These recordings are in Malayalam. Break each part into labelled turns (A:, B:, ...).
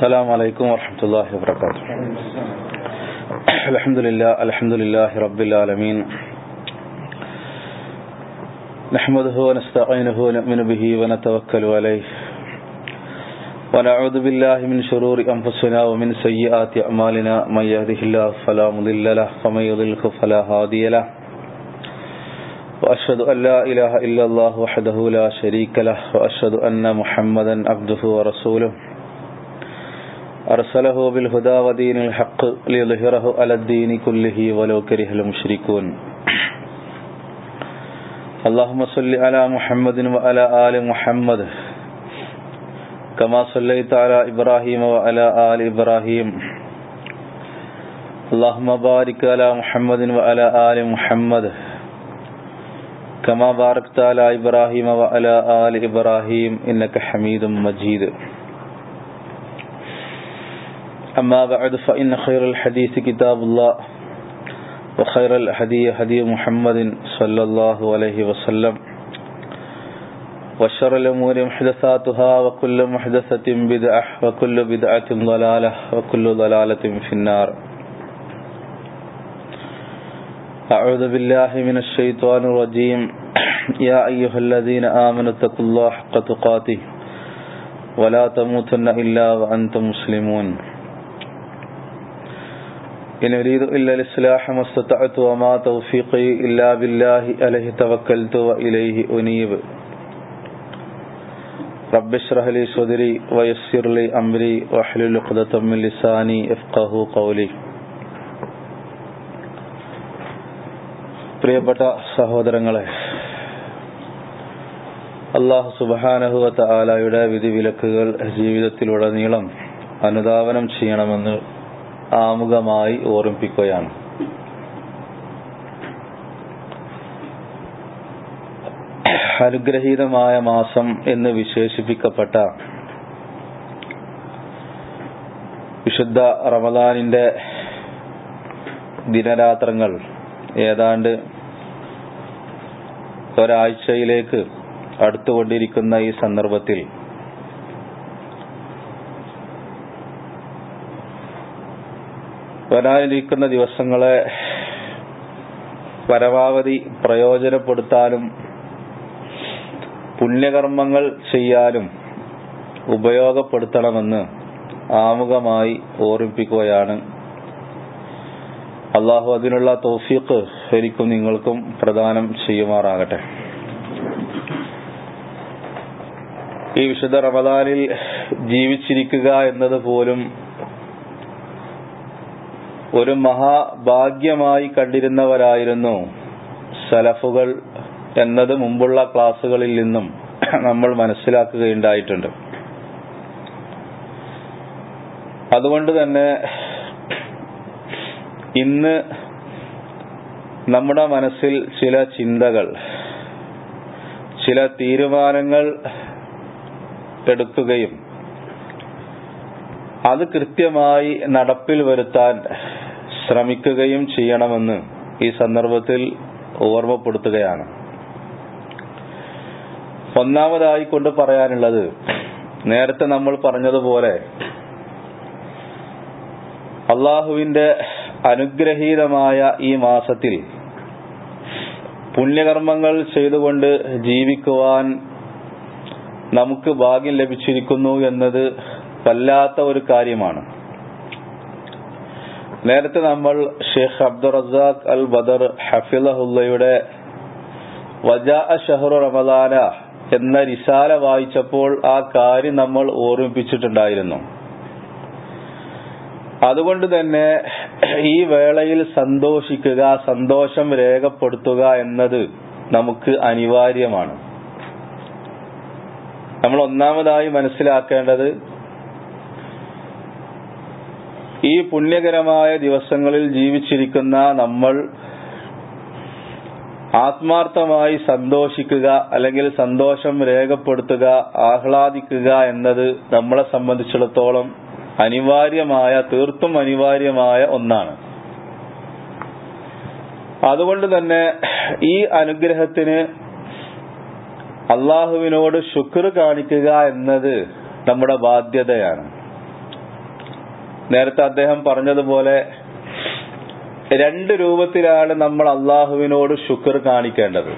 A: السلام عليكم ورحمة الله وبركاته الحمد لله الحمد لله رب العالمين نحمده ونستعينه ونؤمن به ونتوكل عليه ونعوذ بالله من شرور أنفسنا ومن سيئات أعمالنا من يهده الله فلا مضل له ومن يضلله فلا هادي له وأشهد أن لا إله إلا الله وحده لا شريك له وأشهد أن محمدا عبده ورسوله أرسله بالهدى ودين الحق ليظهره على الدين كله ولو كره المشركون اللهم صل على محمد وعلى آل محمد كما صليت على إبراهيم وعلى آل إبراهيم اللهم بارك على محمد وعلى آل محمد كما باركت على إبراهيم وعلى آل إبراهيم إنك حميد مجيد أما بعد فإن خير الحديث كتاب الله وخير الهدي هدي محمد صلى الله عليه وسلم وشر الأمور محدثاتها وكل محدثة بدعة وكل بدعة ضلالة وكل ضلالة في النار أعوذ بالله من الشيطان الرجيم يا أيها الذين آمنوا اتقوا الله حق تقاته ولا تموتن إلا وأنتم مسلمون إن أريد إلا الإصلاح ما استطعت وما توفيقي إلا بالله عليه توكلت وإليه أنيب رب اشرح لي صدري ويسر لي أمري واحلل عقدة من لساني يفقه قولي പ്രിയപ്പെട്ട സഹോദരങ്ങളെ അള്ളാഹു സുബാനഹുവത്ത ആലായുടെ വിധിവിലക്കുകൾ ജീവിതത്തിലുടനീളം അനുധാവനം ചെയ്യണമെന്ന് ആമുഖമായി ഓർമ്മിപ്പിക്കുകയാണ് അനുഗ്രഹീതമായ മാസം എന്ന് വിശേഷിപ്പിക്കപ്പെട്ട വിശുദ്ധ റമദാനിന്റെ ദിനരാത്രങ്ങൾ ഏതാണ്ട് ഒരാഴ്ചയിലേക്ക് അടുത്തുകൊണ്ടിരിക്കുന്ന ഈ സന്ദർഭത്തിൽ വരാനിരിക്കുന്ന ദിവസങ്ങളെ പരമാവധി പ്രയോജനപ്പെടുത്താനും പുണ്യകർമ്മങ്ങൾ ചെയ്യാനും ഉപയോഗപ്പെടുത്തണമെന്ന് ആമുഖമായി ഓർമ്മിപ്പിക്കുകയാണ് അള്ളാഹു അതിനുള്ള തോഫീക്ക് എനിക്കും നിങ്ങൾക്കും പ്രദാനം ചെയ്യുമാറാകട്ടെ ഈ വിശുദ്ധ റമദാനിൽ ജീവിച്ചിരിക്കുക എന്നത് പോലും ഒരു മഹാഭാഗ്യമായി കണ്ടിരുന്നവരായിരുന്നു സലഫുകൾ എന്നത് മുമ്പുള്ള ക്ലാസ്സുകളിൽ നിന്നും നമ്മൾ മനസ്സിലാക്കുകയുണ്ടായിട്ടുണ്ട് അതുകൊണ്ട് തന്നെ ഇന്ന് നമ്മുടെ മനസ്സിൽ ചില ചിന്തകൾ ചില തീരുമാനങ്ങൾ എടുക്കുകയും അത് കൃത്യമായി നടപ്പിൽ വരുത്താൻ ശ്രമിക്കുകയും ചെയ്യണമെന്ന് ഈ സന്ദർഭത്തിൽ ഓർമ്മപ്പെടുത്തുകയാണ് ഒന്നാമതായി കൊണ്ട് പറയാനുള്ളത് നേരത്തെ നമ്മൾ പറഞ്ഞതുപോലെ അള്ളാഹുവിന്റെ അനുഗ്രഹീതമായ ഈ മാസത്തിൽ പുണ്യകർമ്മങ്ങൾ ചെയ്തുകൊണ്ട് ജീവിക്കുവാൻ നമുക്ക് ഭാഗ്യം ലഭിച്ചിരിക്കുന്നു എന്നത് വല്ലാത്ത ഒരു കാര്യമാണ് നേരത്തെ നമ്മൾ ഷെയ്ഖ് അബ്ദുൾ റസാഖ് അൽ ബദർ ഹഫിലഹുല്ലയുടെ വജാ ഷഹറു റമദാന എന്ന റിസാല വായിച്ചപ്പോൾ ആ കാര്യം നമ്മൾ ഓർമ്മിപ്പിച്ചിട്ടുണ്ടായിരുന്നു അതുകൊണ്ട് തന്നെ ഈ വേളയിൽ സന്തോഷിക്കുക സന്തോഷം രേഖപ്പെടുത്തുക എന്നത് നമുക്ക് അനിവാര്യമാണ് നമ്മൾ ഒന്നാമതായി മനസ്സിലാക്കേണ്ടത് ഈ പുണ്യകരമായ ദിവസങ്ങളിൽ ജീവിച്ചിരിക്കുന്ന നമ്മൾ ആത്മാർത്ഥമായി സന്തോഷിക്കുക അല്ലെങ്കിൽ സന്തോഷം രേഖപ്പെടുത്തുക ആഹ്ലാദിക്കുക എന്നത് നമ്മളെ സംബന്ധിച്ചിടത്തോളം അനിവാര്യമായ തീർത്തും അനിവാര്യമായ ഒന്നാണ് അതുകൊണ്ട് തന്നെ ഈ അനുഗ്രഹത്തിന് അള്ളാഹുവിനോട് ശുക്ർ കാണിക്കുക എന്നത് നമ്മുടെ ബാധ്യതയാണ് നേരത്തെ അദ്ദേഹം പറഞ്ഞതുപോലെ രണ്ട് രൂപത്തിലാണ് നമ്മൾ അള്ളാഹുവിനോട് ശുക്ർ കാണിക്കേണ്ടത്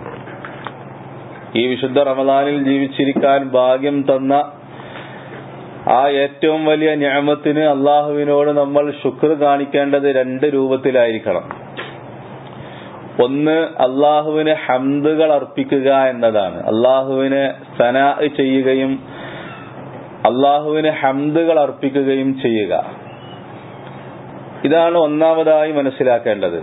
A: ഈ വിശുദ്ധ റമദാനിൽ ജീവിച്ചിരിക്കാൻ ഭാഗ്യം തന്ന ആ ഏറ്റവും വലിയ ഞാമത്തിന് അള്ളാഹുവിനോട് നമ്മൾ ശുക്ർ കാണിക്കേണ്ടത് രണ്ട് രൂപത്തിലായിരിക്കണം ഒന്ന് അള്ളാഹുവിന് ഹംദുകൾ അർപ്പിക്കുക എന്നതാണ് അള്ളാഹുവിന് സനാ ചെയ്യുകയും അള്ളാഹുവിന് ഹംദുകൾ അർപ്പിക്കുകയും ചെയ്യുക ഇതാണ് ഒന്നാമതായി മനസ്സിലാക്കേണ്ടത്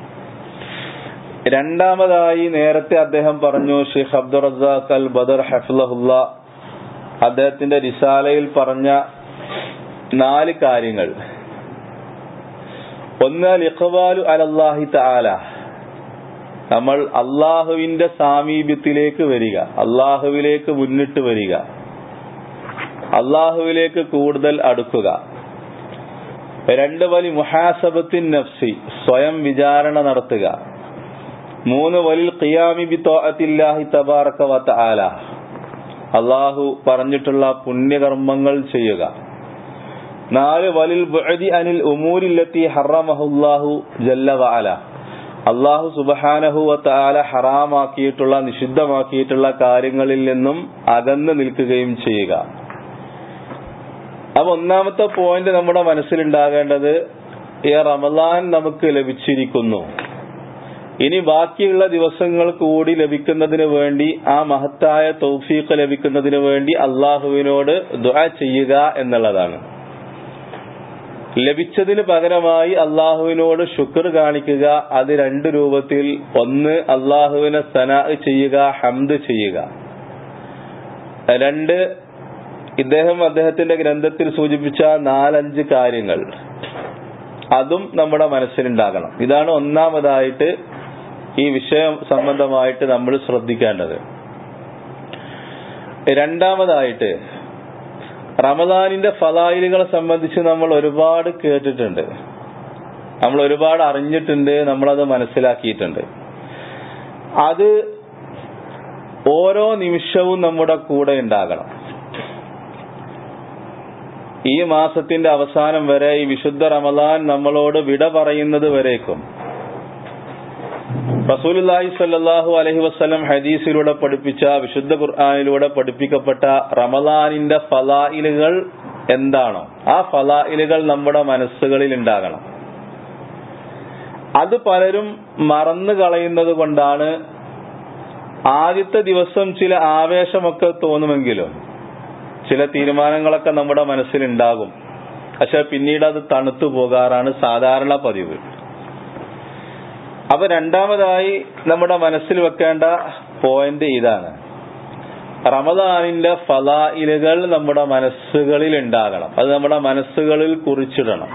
A: രണ്ടാമതായി നേരത്തെ അദ്ദേഹം പറഞ്ഞു ഷെയ്ഖ് അബ്ദുൾ റസാഖ് അൽ ബദർ ഹഫ്ലഹുല്ല അദ്ദേഹത്തിന്റെ റിസാലയിൽ പറഞ്ഞ നാല് കാര്യങ്ങൾ ഒന്ന് ലിഖബാലു അലല്ലാഹി തആല നമ്മൾ അള്ളാഹുവിന്റെ സാമീപ്യത്തിലേക്ക് വരിക അള്ളാഹുവിലേക്ക് മുന്നിട്ട് വരിക അള്ളാഹുവിലേക്ക് കൂടുതൽ അടുക്കുക രണ്ട് വലി മുഹാസബത്തിൻ നഫ്സി സ്വയം വിചാരണ നടത്തുക മൂന്ന് വലിൽ ഖിയാമി ബി തോഅത്തില്ലാഹി തബാറക വ തആല അള്ളാഹു പറഞ്ഞിട്ടുള്ള പുണ്യകർമ്മങ്ങൾ ചെയ്യുക നാല് വലിൽ ബുഅദി അനിൽ ഉമൂരില്ലത്തി ഹറമഹുല്ലാഹു ജല്ല വഅല അള്ളാഹു സുബഹാനഹു വ തആല ഹറാമാക്കിയിട്ടുള്ള നിഷിദ്ധമാക്കിയിട്ടുള്ള കാര്യങ്ങളിൽ നിന്നും അകന്നു നിൽക്കുകയും ചെയ്യുക അപ്പൊ ഒന്നാമത്തെ പോയിന്റ് നമ്മുടെ മനസ്സിലുണ്ടാകേണ്ടത് ഈ റമദാൻ നമുക്ക് ലഭിച്ചിരിക്കുന്നു ഇനി ബാക്കിയുള്ള ദിവസങ്ങൾ കൂടി ലഭിക്കുന്നതിന് വേണ്ടി ആ മഹത്തായ തൗഫീഖ് ലഭിക്കുന്നതിന് വേണ്ടി അള്ളാഹുവിനോട് ദുആ ചെയ്യുക എന്നുള്ളതാണ് ലഭിച്ചതിന് പകരമായി അള്ളാഹുവിനോട് ശുക്ർ കാണിക്കുക അത് രണ്ട് രൂപത്തിൽ ഒന്ന് അള്ളാഹുവിനെ സനാ ചെയ്യുക ഹംദ് ചെയ്യുക രണ്ട് ഇദ്ദേഹം അദ്ദേഹത്തിന്റെ ഗ്രന്ഥത്തിൽ സൂചിപ്പിച്ച നാലഞ്ച് കാര്യങ്ങൾ അതും നമ്മുടെ മനസ്സിലുണ്ടാകണം ഇതാണ് ഒന്നാമതായിട്ട് ഈ വിഷയം സംബന്ധമായിട്ട് നമ്മൾ ശ്രദ്ധിക്കേണ്ടത് രണ്ടാമതായിട്ട് റമദാനിന്റെ ഫലായിലുകളെ സംബന്ധിച്ച് നമ്മൾ ഒരുപാട് കേട്ടിട്ടുണ്ട് നമ്മൾ ഒരുപാട് അറിഞ്ഞിട്ടുണ്ട് നമ്മളത് മനസ്സിലാക്കിയിട്ടുണ്ട് അത് ഓരോ നിമിഷവും നമ്മുടെ കൂടെ ഉണ്ടാകണം ഈ മാസത്തിന്റെ അവസാനം വരെ ഈ വിശുദ്ധ റമദാൻ നമ്മളോട് വിട പറയുന്നത് വരേക്കും റസൂലുല്ലാഹി സല്ലാഹു അലഹി വസ്ലം ഹദീസിലൂടെ പഠിപ്പിച്ച വിശുദ്ധ ഖുർആാനിലൂടെ പഠിപ്പിക്കപ്പെട്ട റമദാനിന്റെ ഫലായിലുകൾ എന്താണോ ആ ഫലായിലുകൾ നമ്മുടെ മനസ്സുകളിൽ ഉണ്ടാകണം അത് പലരും മറന്നു കളയുന്നത് കൊണ്ടാണ് ആദ്യത്തെ ദിവസം ചില ആവേശമൊക്കെ തോന്നുമെങ്കിലും ചില തീരുമാനങ്ങളൊക്കെ നമ്മുടെ മനസ്സിലുണ്ടാകും പക്ഷെ പിന്നീട് അത് തണുത്തു പോകാറാണ് സാധാരണ പതിവ് അപ്പൊ രണ്ടാമതായി നമ്മുടെ മനസ്സിൽ വെക്കേണ്ട പോയിന്റ് ഇതാണ് റമദാനിന്റെ ഫലായിലുകൾ നമ്മുടെ മനസ്സുകളിൽ ഉണ്ടാകണം അത് നമ്മുടെ മനസ്സുകളിൽ കുറിച്ചിടണം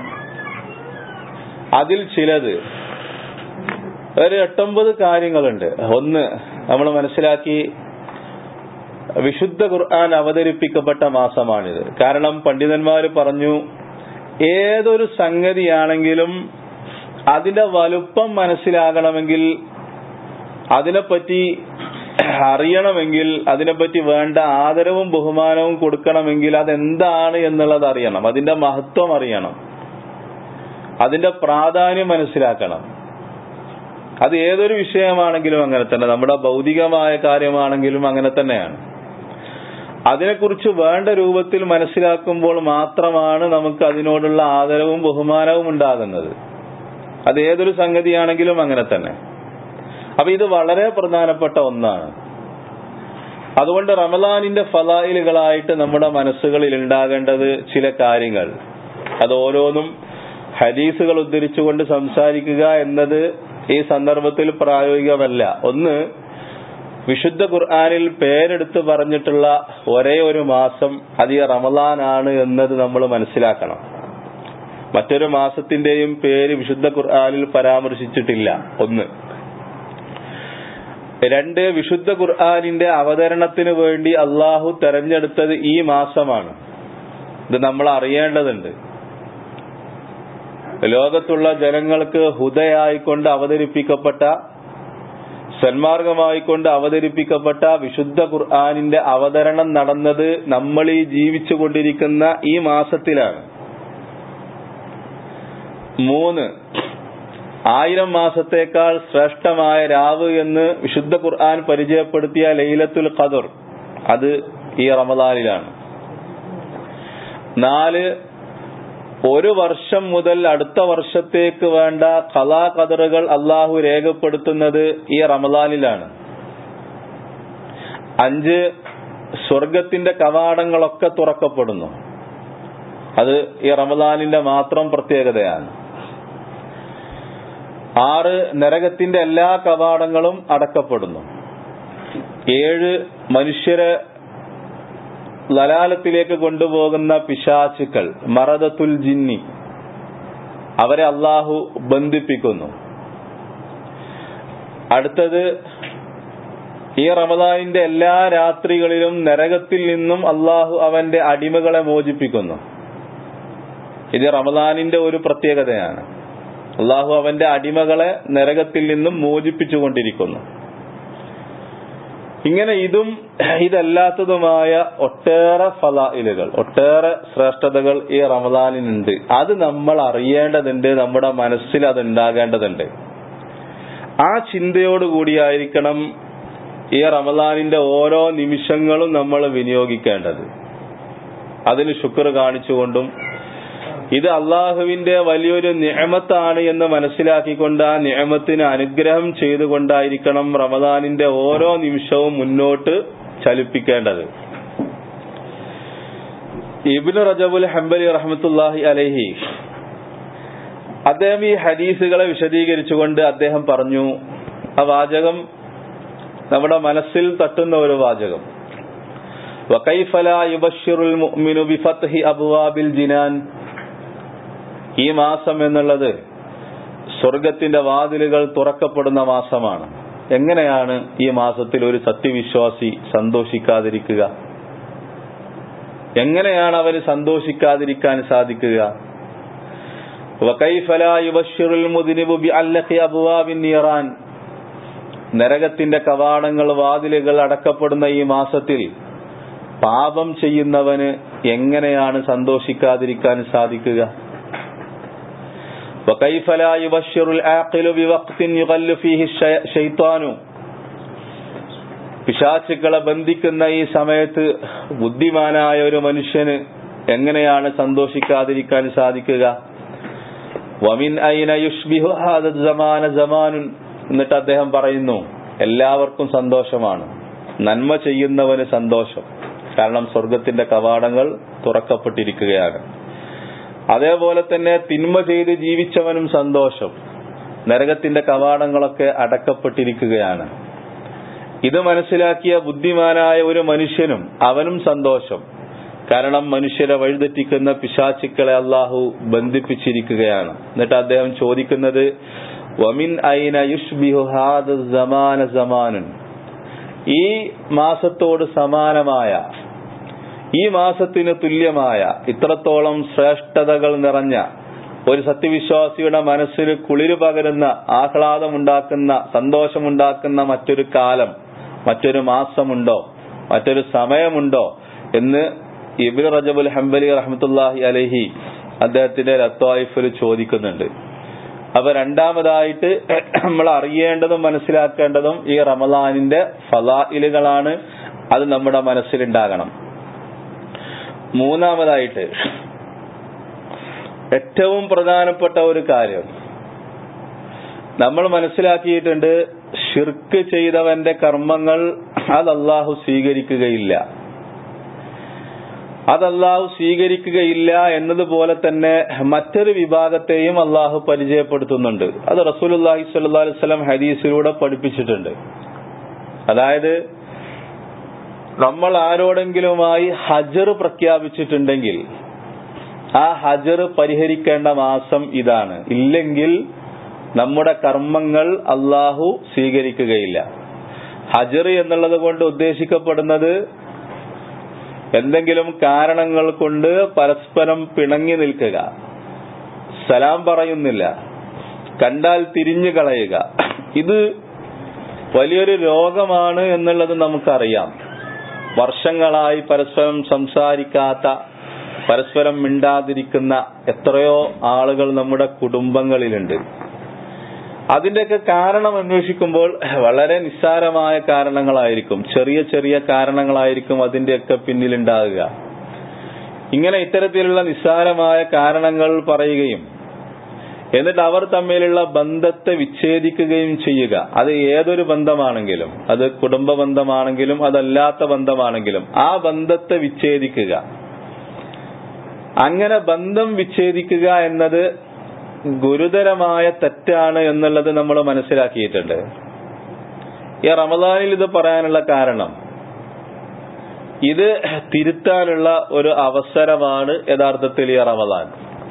A: അതിൽ ചിലത് ഒരു എട്ടൊമ്പത് കാര്യങ്ങളുണ്ട് ഒന്ന് നമ്മൾ മനസ്സിലാക്കി വിശുദ്ധ ഖുർആൻ അവതരിപ്പിക്കപ്പെട്ട മാസമാണിത് കാരണം പണ്ഡിതന്മാർ പറഞ്ഞു ഏതൊരു സംഗതിയാണെങ്കിലും അതിന്റെ വലുപ്പം മനസ്സിലാകണമെങ്കിൽ അതിനെപ്പറ്റി അറിയണമെങ്കിൽ അതിനെപ്പറ്റി വേണ്ട ആദരവും ബഹുമാനവും കൊടുക്കണമെങ്കിൽ അതെന്താണ് എന്നുള്ളത് അറിയണം അതിന്റെ മഹത്വം അറിയണം അതിന്റെ പ്രാധാന്യം മനസ്സിലാക്കണം അത് ഏതൊരു വിഷയമാണെങ്കിലും അങ്ങനെ തന്നെ നമ്മുടെ ഭൗതികമായ കാര്യമാണെങ്കിലും അങ്ങനെ തന്നെയാണ് അതിനെക്കുറിച്ച് വേണ്ട രൂപത്തിൽ മനസ്സിലാക്കുമ്പോൾ മാത്രമാണ് നമുക്ക് അതിനോടുള്ള ആദരവും ബഹുമാനവും ഉണ്ടാകുന്നത് അത് ഏതൊരു സംഗതിയാണെങ്കിലും അങ്ങനെ തന്നെ അപ്പൊ ഇത് വളരെ പ്രധാനപ്പെട്ട ഒന്നാണ് അതുകൊണ്ട് റമദാനിന്റെ ഫലായിലുകളായിട്ട് നമ്മുടെ മനസ്സുകളിൽ ഉണ്ടാകേണ്ടത് ചില കാര്യങ്ങൾ അത് ഓരോന്നും ഹദീസുകൾ ഉദ്ധരിച്ചുകൊണ്ട് സംസാരിക്കുക എന്നത് ഈ സന്ദർഭത്തിൽ പ്രായോഗികമല്ല ഒന്ന് വിശുദ്ധ ഖുർആാനിൽ പേരെടുത്ത് പറഞ്ഞിട്ടുള്ള ഒരേ ഒരു മാസം അത് ഈ റമദാനാണ് എന്നത് നമ്മൾ മനസ്സിലാക്കണം മറ്റൊരു മാസത്തിന്റെയും പേര് വിശുദ്ധ ഖുർആാനിൽ പരാമർശിച്ചിട്ടില്ല ഒന്ന് രണ്ട് വിശുദ്ധ ഖുർആാനിന്റെ അവതരണത്തിന് വേണ്ടി അള്ളാഹു തെരഞ്ഞെടുത്തത് ഈ മാസമാണ് ഇത് നമ്മൾ അറിയേണ്ടതുണ്ട് ലോകത്തുള്ള ജനങ്ങൾക്ക് ഹുദയായിക്കൊണ്ട് അവതരിപ്പിക്കപ്പെട്ട സന്മാർഗമായിക്കൊണ്ട് അവതരിപ്പിക്കപ്പെട്ട വിശുദ്ധ ഖുർആാനിന്റെ അവതരണം നടന്നത് നമ്മൾ ഈ ജീവിച്ചുകൊണ്ടിരിക്കുന്ന ഈ മാസത്തിലാണ് മൂന്ന് ആയിരം മാസത്തേക്കാൾ ശ്രേഷ്ഠമായ രാവ് എന്ന് വിശുദ്ധ ഖുർആൻ പരിചയപ്പെടുത്തിയ ലൈലത്തുൽ ഖദർ അത് ഈ റമദാനിലാണ് നാല് ഒരു വർഷം മുതൽ അടുത്ത വർഷത്തേക്ക് വേണ്ട കലാ കതറുകൾ അള്ളാഹു രേഖപ്പെടുത്തുന്നത് ഈ റമദാനിലാണ് അഞ്ച് സ്വർഗത്തിന്റെ കവാടങ്ങളൊക്കെ തുറക്കപ്പെടുന്നു അത് ഈ റമദാനിന്റെ മാത്രം പ്രത്യേകതയാണ് ആറ് നരകത്തിന്റെ എല്ലാ കവാടങ്ങളും അടക്കപ്പെടുന്നു ഏഴ് മനുഷ്യരെ ലലാലത്തിലേക്ക് കൊണ്ടുപോകുന്ന പിശാചുക്കൾ മറദത്തുൽ ജിന്നി അവരെ അള്ളാഹു ബന്ധിപ്പിക്കുന്നു അടുത്തത് ഈ റമദാനിന്റെ എല്ലാ രാത്രികളിലും നരകത്തിൽ നിന്നും അള്ളാഹു അവന്റെ അടിമകളെ മോചിപ്പിക്കുന്നു ഇത് റമദാനിന്റെ ഒരു പ്രത്യേകതയാണ് അള്ളാഹു അവന്റെ അടിമകളെ നരകത്തിൽ നിന്നും മോചിപ്പിച്ചുകൊണ്ടിരിക്കുന്നു ഇങ്ങനെ ഇതും ഇതല്ലാത്തതുമായ ഒട്ടേറെ ഫലായിലുകൾ ഒട്ടേറെ ശ്രേഷ്ഠതകൾ ഈ റമദാനിനുണ്ട് അത് നമ്മൾ അറിയേണ്ടതുണ്ട് നമ്മുടെ മനസ്സിൽ അത് ഉണ്ടാകേണ്ടതുണ്ട് ആ ചിന്തയോടുകൂടിയായിരിക്കണം ഈ റമദാനിന്റെ ഓരോ നിമിഷങ്ങളും നമ്മൾ വിനിയോഗിക്കേണ്ടത് അതിന് ശുക്ർ കാണിച്ചുകൊണ്ടും ഇത് അള്ളാഹുവിന്റെ വലിയൊരു നിയമത്താണ് എന്ന് മനസ്സിലാക്കിക്കൊണ്ട് ആ നിയമത്തിന് അനുഗ്രഹം ചെയ്തുകൊണ്ടായിരിക്കണം റമദാനിന്റെ ഓരോ നിമിഷവും മുന്നോട്ട് ചലിപ്പിക്കേണ്ടത് ഇബിന് റജബുൽ ഹംബലി റഹമത്തുല്ലാഹി അലഹി അദ്ദേഹം ഈ ഹദീസുകളെ വിശദീകരിച്ചുകൊണ്ട് അദ്ദേഹം പറഞ്ഞു ആ വാചകം നമ്മുടെ മനസ്സിൽ തട്ടുന്ന ഒരു വാചകം വകൈഫല യുബഷിറുൽ മുഅ്മിനു ബിഫത്ഹി അബ്വാബിൽ ജിനാൻ ഈ മാസം എന്നുള്ളത് സ്വർഗത്തിന്റെ വാതിലുകൾ തുറക്കപ്പെടുന്ന മാസമാണ് എങ്ങനെയാണ് ഈ മാസത്തിൽ ഒരു സത്യവിശ്വാസി സന്തോഷിക്കാതിരിക്കുക എങ്ങനെയാണ് അവന് സന്തോഷിക്കാതിരിക്കാൻ സാധിക്കുക നരകത്തിന്റെ കവാടങ്ങൾ വാതിലുകൾ അടക്കപ്പെടുന്ന ഈ മാസത്തിൽ പാപം ചെയ്യുന്നവന് എങ്ങനെയാണ് സന്തോഷിക്കാതിരിക്കാൻ സാധിക്കുക وكيف لا يبشر العاقل بوقت يغل فيه الشيطان പിശാചുക്കളെ ബന്ധിക്കുന്ന ഈ സമയത്ത് ബുദ്ധിമാനായ ഒരു മനുഷ്യന് എങ്ങനെയാണ് സന്തോഷിക്കാതിരിക്കാൻ സാധിക്കുക വമിൻ ഐന യുഷ്ബിഹു സമാന സമാനുൻ എന്നിട്ട് അദ്ദേഹം പറയുന്നു എല്ലാവർക്കും സന്തോഷമാണ് നന്മ ചെയ്യുന്നവന് സന്തോഷം കാരണം സ്വർഗത്തിന്റെ കവാടങ്ങൾ തുറക്കപ്പെട്ടിരിക്കുകയാണ് അതേപോലെ തന്നെ തിന്മ ചെയ്ത് ജീവിച്ചവനും സന്തോഷം നരകത്തിന്റെ കവാടങ്ങളൊക്കെ അടക്കപ്പെട്ടിരിക്കുകയാണ് ഇത് മനസ്സിലാക്കിയ ബുദ്ധിമാനായ ഒരു മനുഷ്യനും അവനും സന്തോഷം കാരണം മനുഷ്യരെ വഴിതെറ്റിക്കുന്ന പിശാചുക്കളെ അള്ളാഹു ബന്ധിപ്പിച്ചിരിക്കുകയാണ് എന്നിട്ട് അദ്ദേഹം ചോദിക്കുന്നത് വമിൻ ഐന യുഷ്ബിഹു ഹാദ സമാന സമാനുൻ ഈ മാസത്തോട് സമാനമായ ഈ മാസത്തിന് തുല്യമായ ഇത്രത്തോളം ശ്രേഷ്ഠതകൾ നിറഞ്ഞ ഒരു സത്യവിശ്വാസിയുടെ മനസ്സിന് കുളിര് പകരുന്ന ആഹ്ലാദമുണ്ടാക്കുന്ന സന്തോഷമുണ്ടാക്കുന്ന മറ്റൊരു കാലം മറ്റൊരു മാസമുണ്ടോ മറ്റൊരു സമയമുണ്ടോ എന്ന് ഇബിൻ റജബുൽ ഹംബലി റഹ്മത്തുല്ലാഹി അലഹി അദ്ദേഹത്തിന്റെ രത്വായിഫിൽ ചോദിക്കുന്നുണ്ട് അപ്പൊ രണ്ടാമതായിട്ട് നമ്മൾ അറിയേണ്ടതും മനസ്സിലാക്കേണ്ടതും ഈ റമദാനിന്റെ ഫലായിലുകളാണ് അത് നമ്മുടെ മനസ്സിലുണ്ടാകണം മൂന്നാമതായിട്ട് ഏറ്റവും പ്രധാനപ്പെട്ട ഒരു കാര്യം നമ്മൾ മനസ്സിലാക്കിയിട്ടുണ്ട് ഷിർക്ക് ചെയ്തവന്റെ കർമ്മങ്ങൾ അത് അള്ളാഹു സ്വീകരിക്കുകയില്ല അത് അള്ളാഹു സ്വീകരിക്കുകയില്ല എന്നതുപോലെ തന്നെ മറ്റൊരു വിഭാഗത്തെയും അള്ളാഹു പരിചയപ്പെടുത്തുന്നുണ്ട് അത് റസൂലുല്ലാഹി സ്വല്ലല്ലാഹി അലൈഹി വസല്ലം ഹദീസിലൂടെ പഠിപ്പിച്ചിട്ടുണ്ട് അതായത് നമ്മൾ ആരോടെങ്കിലുമായി ഹജർ പ്രഖ്യാപിച്ചിട്ടുണ്ടെങ്കിൽ ആ ഹജർ പരിഹരിക്കേണ്ട മാസം ഇതാണ് ഇല്ലെങ്കിൽ നമ്മുടെ കർമ്മങ്ങൾ അള്ളാഹു സ്വീകരിക്കുകയില്ല ഹജർ എന്നുള്ളത് കൊണ്ട് ഉദ്ദേശിക്കപ്പെടുന്നത് എന്തെങ്കിലും കാരണങ്ങൾ കൊണ്ട് പരസ്പരം പിണങ്ങി നിൽക്കുക സലാം പറയുന്നില്ല കണ്ടാൽ തിരിഞ്ഞു കളയുക ഇത് വലിയൊരു രോഗമാണ് എന്നുള്ളത് നമുക്കറിയാം വർഷങ്ങളായി പരസ്പരം സംസാരിക്കാത്ത പരസ്പരം മിണ്ടാതിരിക്കുന്ന എത്രയോ ആളുകൾ നമ്മുടെ കുടുംബങ്ങളിലുണ്ട് അതിന്റെയൊക്കെ കാരണം അന്വേഷിക്കുമ്പോൾ വളരെ നിസ്സാരമായ കാരണങ്ങളായിരിക്കും ചെറിയ ചെറിയ കാരണങ്ങളായിരിക്കും അതിന്റെയൊക്കെ പിന്നിലുണ്ടാകുക ഇങ്ങനെ ഇത്തരത്തിലുള്ള നിസ്സാരമായ കാരണങ്ങൾ പറയുകയും എന്നിട്ട് അവർ തമ്മിലുള്ള ബന്ധത്തെ വിച്ഛേദിക്കുകയും ചെയ്യുക അത് ഏതൊരു ബന്ധമാണെങ്കിലും അത് കുടുംബ ബന്ധമാണെങ്കിലും അതല്ലാത്ത ബന്ധമാണെങ്കിലും ആ ബന്ധത്തെ വിച്ഛേദിക്കുക അങ്ങനെ ബന്ധം വിച്ഛേദിക്കുക എന്നത് ഗുരുതരമായ തെറ്റാണ് എന്നുള്ളത് നമ്മൾ മനസ്സിലാക്കിയിട്ടുണ്ട് ഈ റമദാനിൽ ഇത് പറയാനുള്ള കാരണം ഇത് തിരുത്താനുള്ള ഒരു അവസരമാണ് യഥാർത്ഥത്തിൽ ഈ റമദാൻ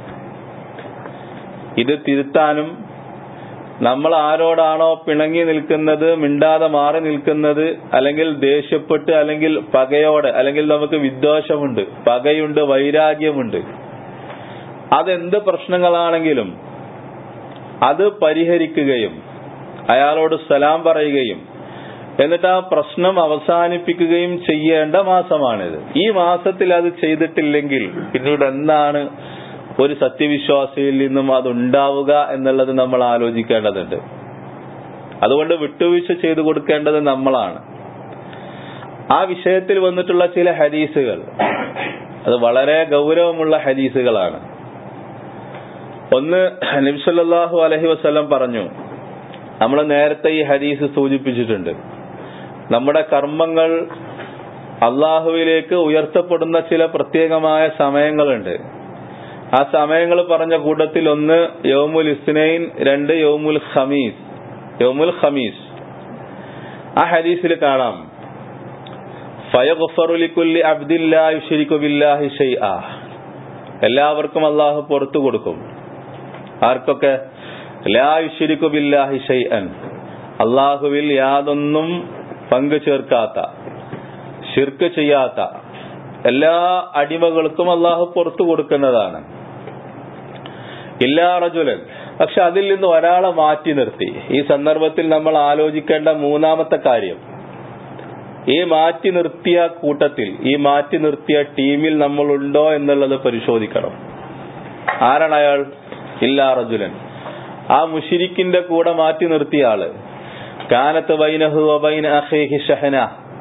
A: ഇത് തിരുത്താനും നമ്മൾ ആരോടാണോ പിണങ്ങി നിൽക്കുന്നത് മിണ്ടാതെ മാറി നിൽക്കുന്നത് അല്ലെങ്കിൽ ദേഷ്യപ്പെട്ട് അല്ലെങ്കിൽ പകയോടെ അല്ലെങ്കിൽ നമുക്ക് വിദ്വേഷമുണ്ട് പകയുണ്ട് വൈരാഗ്യമുണ്ട് അതെന്ത് പ്രശ്നങ്ങളാണെങ്കിലും അത് പരിഹരിക്കുകയും അയാളോട് സലാം പറയുകയും എന്നിട്ട് ആ പ്രശ്നം അവസാനിപ്പിക്കുകയും ചെയ്യേണ്ട മാസമാണിത് ഈ മാസത്തിൽ അത് ചെയ്തിട്ടില്ലെങ്കിൽ പിന്നീട് എന്താണ് ഒരു സത്യവിശ്വാസിയിൽ നിന്നും അത് ഉണ്ടാവുക എന്നുള്ളത് നമ്മൾ ആലോചിക്കേണ്ടതുണ്ട് അതുകൊണ്ട് വിട്ടുവീഴ്ച ചെയ്തു കൊടുക്കേണ്ടത് നമ്മളാണ് ആ വിഷയത്തിൽ വന്നിട്ടുള്ള ചില ഹദീസുകൾ അത് വളരെ ഗൗരവമുള്ള ഹദീസുകളാണ് ഒന്ന് നബ്സല്ലാഹു അലഹി വസ്ലം പറഞ്ഞു നമ്മൾ നേരത്തെ ഈ ഹദീസ് സൂചിപ്പിച്ചിട്ടുണ്ട് നമ്മുടെ കർമ്മങ്ങൾ അള്ളാഹുവിലേക്ക് ഉയർത്തപ്പെടുന്ന ചില പ്രത്യേകമായ സമയങ്ങളുണ്ട് ആ സമയങ്ങൾ പറഞ്ഞ കൂട്ടത്തിൽ ഒന്ന് യോമുൽ ഇസ്നൈൻ രണ്ട് യോമുൽ ഖമീസ് യോമുൽ ഖമീസ് ആ ഹദീസിൽ കാണാം ഫയഗുഫറുലിക്കുല്ലി അബ്ദില്ലാ യുഷരിക്കു ബില്ലാഹി ഷൈആ എല്ലാവർക്കും അള്ളാഹു പുറത്തു കൊടുക്കും ആർക്കൊക്കെ ലാ യുഷരിക്കു ബില്ലാഹി ഷൈഅൻ അള്ളാഹുവിൽ യാതൊന്നും പങ്കു ചേർക്കാത്ത ഷിർക്ക് ചെയ്യാത്ത എല്ലാ അടിമകൾക്കും അള്ളാഹു പുറത്തു കൊടുക്കുന്നതാണ് ഇല്ലാ റജുലൻ പക്ഷെ അതിൽ നിന്ന് ഒരാളെ മാറ്റി നിർത്തി ഈ സന്ദർഭത്തിൽ നമ്മൾ ആലോചിക്കേണ്ട മൂന്നാമത്തെ കാര്യം ഈ മാറ്റി നിർത്തിയ കൂട്ടത്തിൽ ഈ മാറ്റി നിർത്തിയ ടീമിൽ നമ്മൾ ഉണ്ടോ എന്നുള്ളത് പരിശോധിക്കണം ആരാണ് അയാൾ ഇല്ലാ റജുലൻ ആ മുഷിരിക്കിന്റെ കൂടെ മാറ്റി നിർത്തിയ ആള് കാനത്ത് ബൈനഹു വബൈന അഖീഹി ഷഹന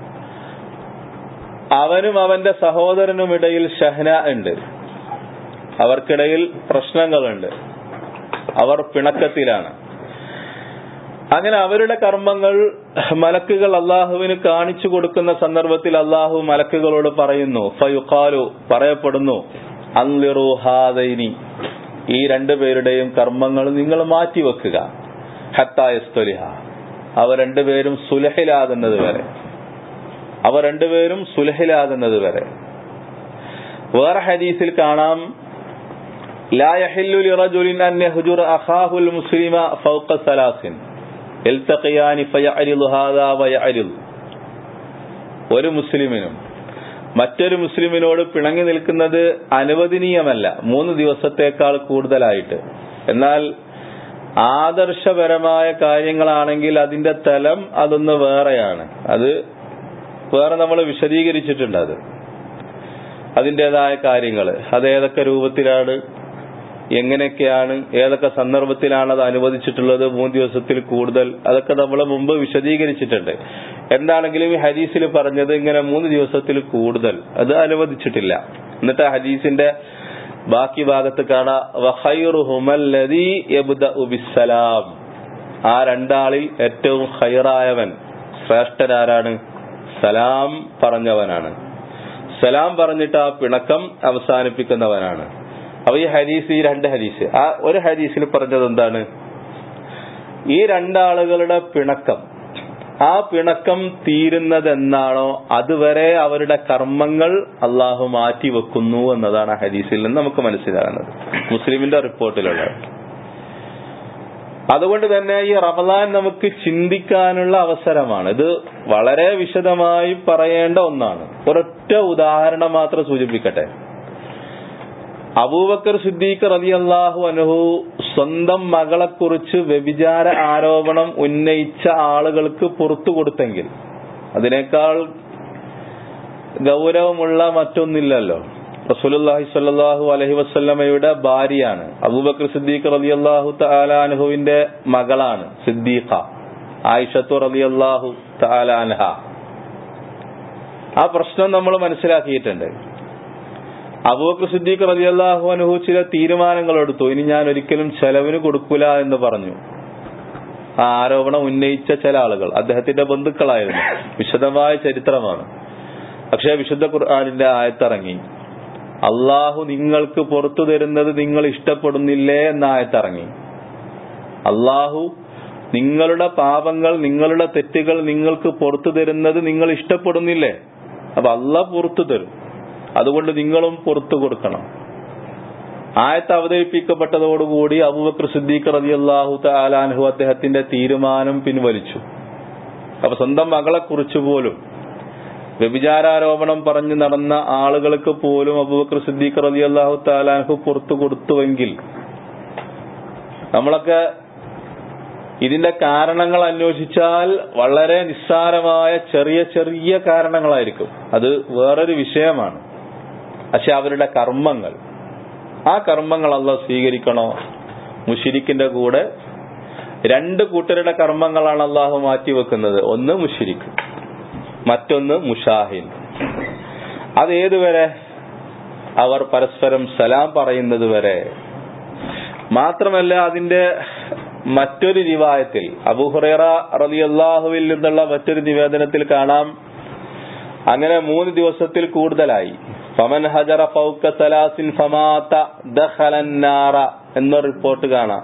A: അവനും അവന്റെ സഹോദരനും ഇടയിൽ ഷഹന ഉണ്ട് അവർക്കിടയിൽ പ്രശ്നങ്ങളുണ്ട് അവർ പിണക്കത്തിലാണ് അങ്ങനെ അവരുടെ കർമ്മങ്ങൾ മലക്കുകൾ അള്ളാഹുവിന് കാണിച്ചു കൊടുക്കുന്ന സന്ദർഭത്തിൽ അള്ളാഹു മലക്കുകളോട് പറയുന്നു ഫയുഖാലു പറയപ്പെടുന്നു അൻലിറു ഹാദൈനി ഈ രണ്ടുപേരുടെയും കർമ്മങ്ങൾ നിങ്ങൾ മാറ്റിവെക്കുക ഹത്തായസ്തൊലിഹ അവ രണ്ടുപേരും സുലഹിലാകുന്നത് വരെ അവ രണ്ടുപേരും സുലഹിലാകുന്നത് വരെ വേറെ ഹദീസിൽ കാണാം لا يحل لرجل أن يهجر أخاه المسلم فوق ثلاث يلتقيان فيعرض هذا ويعرض ഒരു മുസ്ലിമിനും മറ്റൊരു മുസ്ലിമിനോട് പിണങ്ങി നിൽക്കുന്നത് അനുവദനീയമല്ല മൂന്ന് ദിവസത്തേക്കാൾ കൂടുതലായിട്ട് എന്നാൽ ആദർശപരമായ കാര്യങ്ങളാണെങ്കിൽ അതിന്റെ തലം അതൊന്ന് വേറെയാണ് അത് വേറെ നമ്മൾ വിശദീകരിച്ചിട്ടുണ്ട് അത് അതിൻ്റെതായ കാര്യങ്ങൾ അത് ഏതൊക്കെ രൂപത്തിലാണ് എങ്ങനെയൊക്കെയാണ് ഏതൊക്കെ സന്ദർഭത്തിലാണ് അത് അനുവദിച്ചിട്ടുള്ളത് മൂന്ന് ദിവസത്തിൽ കൂടുതൽ അതൊക്കെ നമ്മൾ മുമ്പ് വിശദീകരിച്ചിട്ടുണ്ട് എന്താണെങ്കിലും ഈ ഹദീസിൽ പറഞ്ഞത് ഇങ്ങനെ മൂന്ന് ദിവസത്തിൽ കൂടുതൽ അത് അനുവദിച്ചിട്ടില്ല എന്നിട്ട് ആ ഹദീസിന്റെ ബാക്കി ഭാഗത്ത് കാണാം ആ രണ്ടാളിൽ ഏറ്റവും ഹൈറായവൻ ശ്രേഷ്ഠനാരാണ് സലാം പറഞ്ഞവനാണ് സലാം പറഞ്ഞിട്ട് ആ പിണക്കം അവസാനിപ്പിക്കുന്നവനാണ് അപ്പൊ ഈ ഹദീസ് ഈ രണ്ട് ഹദീസ് ആ ഒരു ഹദീസിൽ പറഞ്ഞത് എന്താണ് ഈ രണ്ടാളുകളുടെ പിണക്കം ആ പിണക്കം തീരുന്നത് എന്നാണോ അതുവരെ അവരുടെ കർമ്മങ്ങൾ അള്ളാഹു മാറ്റി വെക്കുന്നു എന്നതാണ് ആ ഹദീസിൽ നിന്ന് നമുക്ക് മനസ്സിലാകുന്നത് മുസ്ലിമിന്റെ റിപ്പോർട്ടിലുള്ളത് അതുകൊണ്ട് തന്നെ ഈ റമദാൻ നമുക്ക് ചിന്തിക്കാനുള്ള അവസരമാണ് ഇത് വളരെ വിശദമായി പറയേണ്ട ഒന്നാണ് ഒരൊറ്റ ഉദാഹരണം മാത്രം സൂചിപ്പിക്കട്ടെ അബൂബക്കർ സിദ്ദീഖ് റതി അള്ളാഹു അനുഹു സ്വന്തം മകളെക്കുറിച്ച് വ്യഭിചാര ആരോപണം ഉന്നയിച്ച ആളുകൾക്ക് പുറത്തു കൊടുത്തെങ്കിൽ അതിനേക്കാൾ ഗൗരവമുള്ള മറ്റൊന്നില്ലല്ലോ റസൂലുള്ളാഹി സ്വല്ലല്ലാഹു അലൈഹി വസല്ലമയുടെ ഭാര്യയാണ് അബൂബക്കർ സിദ്ദീഖ് റളിയല്ലാഹു തആല അൻഹുവിന്റെ മകളാണ് സിദ്ദീഖ ആയിഷത്തു റളിയല്ലാഹു തആല അൻഹ ആ പ്രശ്നം നമ്മൾ മനസ്സിലാക്കിയിട്ടുണ്ട് അബൂബക്കർ സിദ്ദീഖ് റളിയല്ലാഹു അൻഹു ചില തീരുമാനങ്ങൾ എടുത്തു ഇനി ഞാൻ ഒരിക്കലും ചെലവിന് കൊടുക്കൂല എന്ന് പറഞ്ഞു ആ ആരോപണം ഉന്നയിച്ച ചില ആളുകൾ അദ്ദേഹത്തിന്റെ ബന്ധുക്കളായിരുന്നു വിശദമായ ചരിത്രമാണ് പക്ഷേ വിശുദ്ധ ഖുർആാനിന്റെ ആയത്തിറങ്ങി അള്ളാഹു നിങ്ങൾക്ക് പുറത്തു തരുന്നത് നിങ്ങൾ ഇഷ്ടപ്പെടുന്നില്ലേ എന്ന ആയത്തിറങ്ങി അള്ളാഹു നിങ്ങളുടെ പാപങ്ങൾ നിങ്ങളുടെ തെറ്റുകൾ നിങ്ങൾക്ക് പുറത്തു തരുന്നത് നിങ്ങൾ ഇഷ്ടപ്പെടുന്നില്ലേ അപ്പൊ അള്ളാഹ് പുറത്തു തരും അതുകൊണ്ട് നിങ്ങളും പുറത്തു കൊടുക്കണം ആയത്ത് അവതരിപ്പിക്കപ്പെട്ടതോടുകൂടി അബൂബക്കർ സിദ്ദീഖ് റതി അള്ളാഹു താലാൻഹു അദ്ദേഹത്തിന്റെ തീരുമാനം പിൻവലിച്ചു അപ്പൊ സ്വന്തം മകളെ കുറിച്ച് പോലും വ്യഭിചാരാരോപണം പറഞ്ഞു നടന്ന ആളുകൾക്ക് പോലും അബൂബക്കർ സിദ്ദീഖ് റതി അള്ളാഹു താലാൻഹു പുറത്തു കൊടുത്തുവെങ്കിൽ നമ്മളൊക്കെ ഇതിന്റെ കാരണങ്ങൾ അന്വേഷിച്ചാൽ വളരെ നിസ്സാരമായ ചെറിയ ചെറിയ കാരണങ്ങളായിരിക്കും അത് വേറൊരു വിഷയമാണ് പക്ഷെ അവരുടെ കർമ്മങ്ങൾ ആ കർമ്മങ്ങൾ അല്ല സ്വീകരിക്കണോ മുഷിരിക്കിന്റെ കൂടെ രണ്ട് കൂട്ടരുടെ കർമ്മങ്ങളാണ് അള്ളാഹു മാറ്റിവെക്കുന്നത് ഒന്ന് മുഷിരിക്ക് മറ്റൊന്ന് മുഷാഹിൻ അത് ഏതുവരെ അവർ പരസ്പരം സലാം പറയുന്നത് വരെ മാത്രമല്ല അതിന്റെ മറ്റൊരു റിവായത്തിൽ അബുഹുറേറ റളിയല്ലാഹുവിൽ നിന്നുള്ള മറ്റൊരു നിവേദനത്തിൽ കാണാം അങ്ങനെ മൂന്ന് ദിവസത്തിൽ കൂടുതലായി ഫമൻ ഹജറ ഫൗക സലാസിൻ ഫമാത ദഖലന്നാറ എന്ന റിപ്പോർട്ട് കാണാം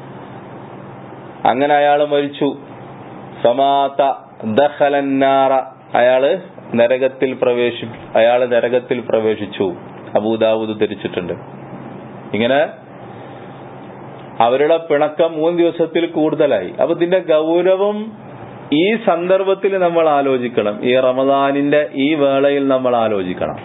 A: അങ്ങനെ അയാൾ മരിച്ചു ഫമാത ദഖലന്നാറ അയാള് നരകത്തിൽ പ്രവേശി അയാള് നരകത്തിൽ പ്രവേശിച്ചു അബൂദാവൂദ് ധരിച്ചിട്ടുണ്ട് ഇങ്ങനെ അവരുടെ പിണക്കം മൂന്ന് ദിവസത്തിൽ കൂടുതലായി അപ്പൊ ഇതിന്റെ ഗൗരവം ഈ സന്ദർഭത്തിൽ നമ്മൾ ആലോചിക്കണം ഈ റമദാനിന്റെ ഈ വേളയിൽ നമ്മൾ ആലോചിക്കണം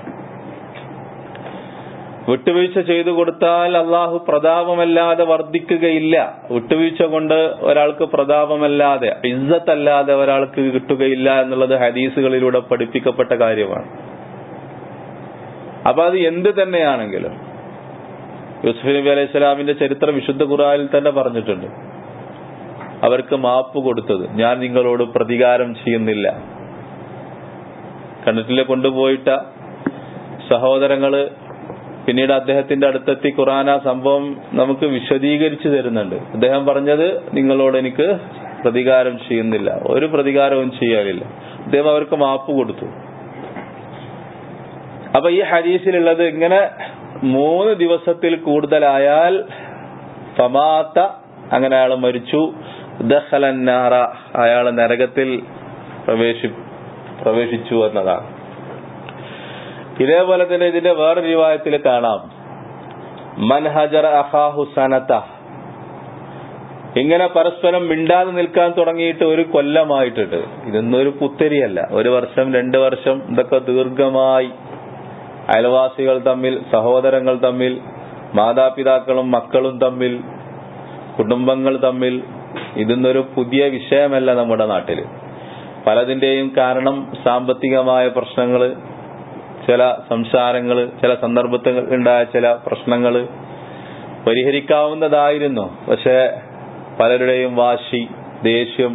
A: വിട്ടുവീഴ്ച ചെയ്തു കൊടുത്താൽ അള്ളാഹു പ്രതാപമല്ലാതെ വർദ്ധിക്കുകയില്ല വിട്ടുവീഴ്ച കൊണ്ട് ഒരാൾക്ക് പ്രതാപമല്ലാതെ ഇസ്സത്തല്ലാതെ ഒരാൾക്ക് കിട്ടുകയില്ല എന്നുള്ളത് ഹദീസുകളിലൂടെ പഠിപ്പിക്കപ്പെട്ട കാര്യമാണ് അപ്പൊ അത് എന്ത് തന്നെയാണെങ്കിലും യൂസുഫ് നബി അലൈഹി സ്വലാമിന്റെ ചരിത്രം വിശുദ്ധ ഖുറാനിൽ തന്നെ പറഞ്ഞിട്ടുണ്ട് അവർക്ക് മാപ്പ് കൊടുത്തത് ഞാൻ നിങ്ങളോട് പ്രതികാരം ചെയ്യുന്നില്ല കണ്ടിട്ടില്ല കൊണ്ടുപോയിട്ട സഹോദരങ്ങള് പിന്നീട് അദ്ദേഹത്തിന്റെ അടുത്തെത്തി ഖുറാൻ ആ സംഭവം നമുക്ക് വിശദീകരിച്ചു തരുന്നുണ്ട് അദ്ദേഹം പറഞ്ഞത് നിങ്ങളോട് എനിക്ക് പ്രതികാരം ചെയ്യുന്നില്ല ഒരു പ്രതികാരവും ചെയ്യാനില്ല അദ്ദേഹം അവർക്ക് മാപ്പ് കൊടുത്തു അപ്പൊ ഈ ഹരീസിലുള്ളത് ഇങ്ങനെ മൂന്ന് ദിവസത്തിൽ കൂടുതലായാൽ ഫമാത്ത അങ്ങനെ അയാൾ മരിച്ചു ദഹലന്നാറ അയാൾ നരകത്തിൽ പ്രവേശി പ്രവേശിച്ചു എന്നതാണ് ഇതേപോലെ തന്നെ ഇതിന്റെ വേറെ രൂപായത്തിൽ കാണാം മൻഹജർ അഹാഹു സനത്ത ഇങ്ങനെ പരസ്പരം മിണ്ടാതെ നിൽക്കാൻ തുടങ്ങിയിട്ട് ഒരു കൊല്ലമായിട്ടുണ്ട് ഇതൊന്നും ഒരു പുത്തരിയല്ല ഒരു വർഷം രണ്ട് വർഷം ഇതൊക്കെ ദീർഘമായി അയൽവാസികൾ തമ്മിൽ സഹോദരങ്ങൾ തമ്മിൽ മാതാപിതാക്കളും മക്കളും തമ്മിൽ കുടുംബങ്ങൾ തമ്മിൽ ഇതൊന്നൊരു പുതിയ വിഷയമല്ല നമ്മുടെ നാട്ടിൽ പലതിന്റെയും കാരണം സാമ്പത്തികമായ പ്രശ്നങ്ങള് ചില സംസാരങ്ങള് ചില സന്ദർഭത്തിൽ ഉണ്ടായ ചില പ്രശ്നങ്ങള് പരിഹരിക്കാവുന്നതായിരുന്നു പക്ഷെ പലരുടെയും വാശി ദേഷ്യം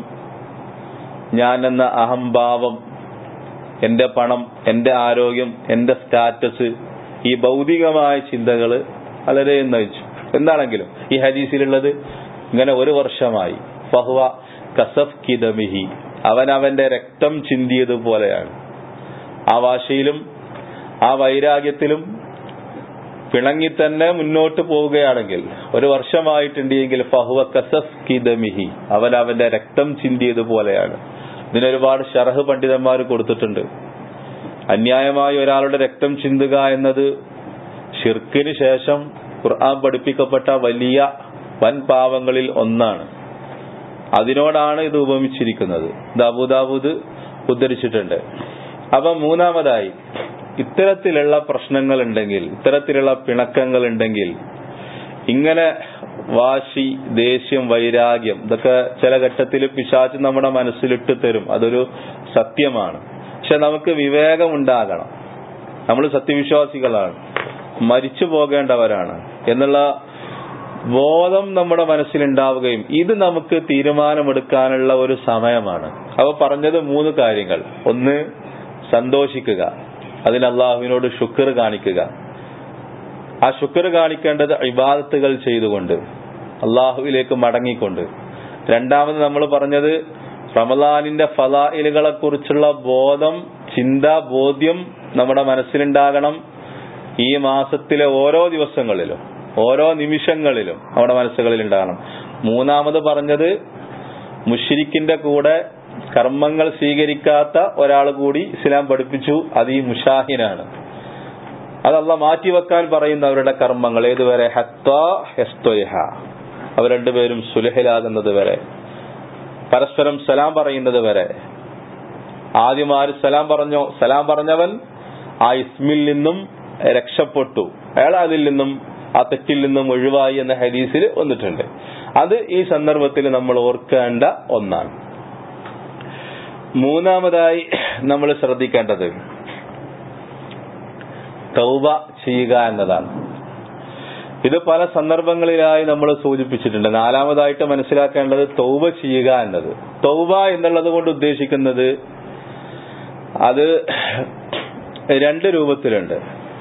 A: ഞാൻ എന്ന അഹംഭാവം എന്റെ പണം എന്റെ ആരോഗ്യം എന്റെ സ്റ്റാറ്റസ് ഈ ഭൗതികമായ ചിന്തകള് പലരെയും നയിച്ചു എന്താണെങ്കിലും ഈ ഹദീസിലുള്ളത് ഇങ്ങനെ ഒരു വർഷമായി ഫഹ്വ കസഫ് കിദമിഹി അവൻ അവന്റെ രക്തം ചിന്തിയതുപോലെയാണ് ആ വാശിയിലും ആ വൈരാഗ്യത്തിലും പിണങ്ങി തന്നെ മുന്നോട്ട് പോവുകയാണെങ്കിൽ ഒരു വർഷമായിട്ടുണ്ടെങ്കിൽ ഫഹുവ കസഫ് കിദമിഹി അവൻ അവന്റെ രക്തം ചിന്തിയതുപോലെയാണ് ഇതിനൊരുപാട് ഷറഹ് പണ്ഡിതന്മാർ കൊടുത്തിട്ടുണ്ട് അന്യായമായി ഒരാളുടെ രക്തം ചിന്തുക എന്നത് ഷിർക്കിന് ശേഷം ഖുർആൻ പഠിപ്പിക്കപ്പെട്ട വലിയ വൻ പാവങ്ങളിൽ ഒന്നാണ് അതിനോടാണ് ഇത് ഉപമിച്ചിരിക്കുന്നത് ഇത് അബുദാബുദ് ഉദ്ധരിച്ചിട്ടുണ്ട് അപ്പൊ മൂന്നാമതായി ഇത്തരത്തിലുള്ള പ്രശ്നങ്ങൾ ഉണ്ടെങ്കിൽ ഇത്തരത്തിലുള്ള പിണക്കങ്ങൾ ഉണ്ടെങ്കിൽ ഇങ്ങനെ വാശി ദേഷ്യം വൈരാഗ്യം ഇതൊക്കെ ചില ഘട്ടത്തിൽ പിശാച്ച് നമ്മുടെ മനസ്സിലിട്ട് തരും അതൊരു സത്യമാണ് പക്ഷെ നമുക്ക് വിവേകം ഉണ്ടാകണം നമ്മൾ സത്യവിശ്വാസികളാണ് മരിച്ചു പോകേണ്ടവരാണ് എന്നുള്ള ബോധം നമ്മുടെ മനസ്സിലുണ്ടാവുകയും ഇത് നമുക്ക് തീരുമാനമെടുക്കാനുള്ള ഒരു സമയമാണ് അവ പറഞ്ഞത് മൂന്ന് കാര്യങ്ങൾ ഒന്ന് സന്തോഷിക്കുക അതിന് അള്ളാഹുവിനോട് ശുക്ർ കാണിക്കുക ആ ശുക്ർ കാണിക്കേണ്ടത് ഇബാദത്തുകൾ ചെയ്തുകൊണ്ട് അള്ളാഹുവിലേക്ക് മടങ്ങിക്കൊണ്ട് രണ്ടാമത് നമ്മൾ പറഞ്ഞത് റമദാനിന്റെ ഫലായിലുകളെ കുറിച്ചുള്ള ബോധം ചിന്ത ബോധ്യം നമ്മുടെ മനസ്സിലുണ്ടാകണം ഈ മാസത്തിലെ ഓരോ ദിവസങ്ങളിലും ഓരോ നിമിഷങ്ങളിലും നമ്മുടെ മനസ്സുകളിൽ ഉണ്ടാകണം മൂന്നാമത് പറഞ്ഞത് മുഷിരിക്കിന്റെ കൂടെ കർമ്മങ്ങൾ സ്വീകരിക്കാത്ത ഒരാൾ കൂടി ഇസ്ലാം പഠിപ്പിച്ചു അത് ഈ മുഷാഹിനാണ് അതല്ല മാറ്റിവെക്കാൻ പറയുന്ന അവരുടെ കർമ്മങ്ങൾ ഏതുവരെ ഹെസ്തൊയഹ അവർ രണ്ടുപേരും സുലഹിലാകുന്നത് വരെ പരസ്പരം സലാം പറയുന്നത് വരെ ആദ്യം ആര് സലാം പറഞ്ഞോ സലാം പറഞ്ഞവൻ ആ ഇസ്മിൽ നിന്നും രക്ഷപ്പെട്ടു അയാൾ അതിൽ നിന്നും ആ തെറ്റിൽ നിന്നും ഒഴിവായി എന്ന ഹദീസിൽ വന്നിട്ടുണ്ട് അത് ഈ സന്ദർഭത്തിൽ നമ്മൾ ഓർക്കേണ്ട ഒന്നാണ് മൂന്നാമതായി നമ്മൾ ശ്രദ്ധിക്കേണ്ടത് തൗബ ചെയ്യുക എന്നതാണ് ഇത് പല സന്ദർഭങ്ങളിലായി നമ്മൾ സൂചിപ്പിച്ചിട്ടുണ്ട് നാലാമതായിട്ട് മനസ്സിലാക്കേണ്ടത് തൗബ ചെയ്യുക എന്നത് തൗബ എന്നുള്ളത് കൊണ്ട് ഉദ്ദേശിക്കുന്നത് അത് രണ്ട് രൂപത്തിലുണ്ട്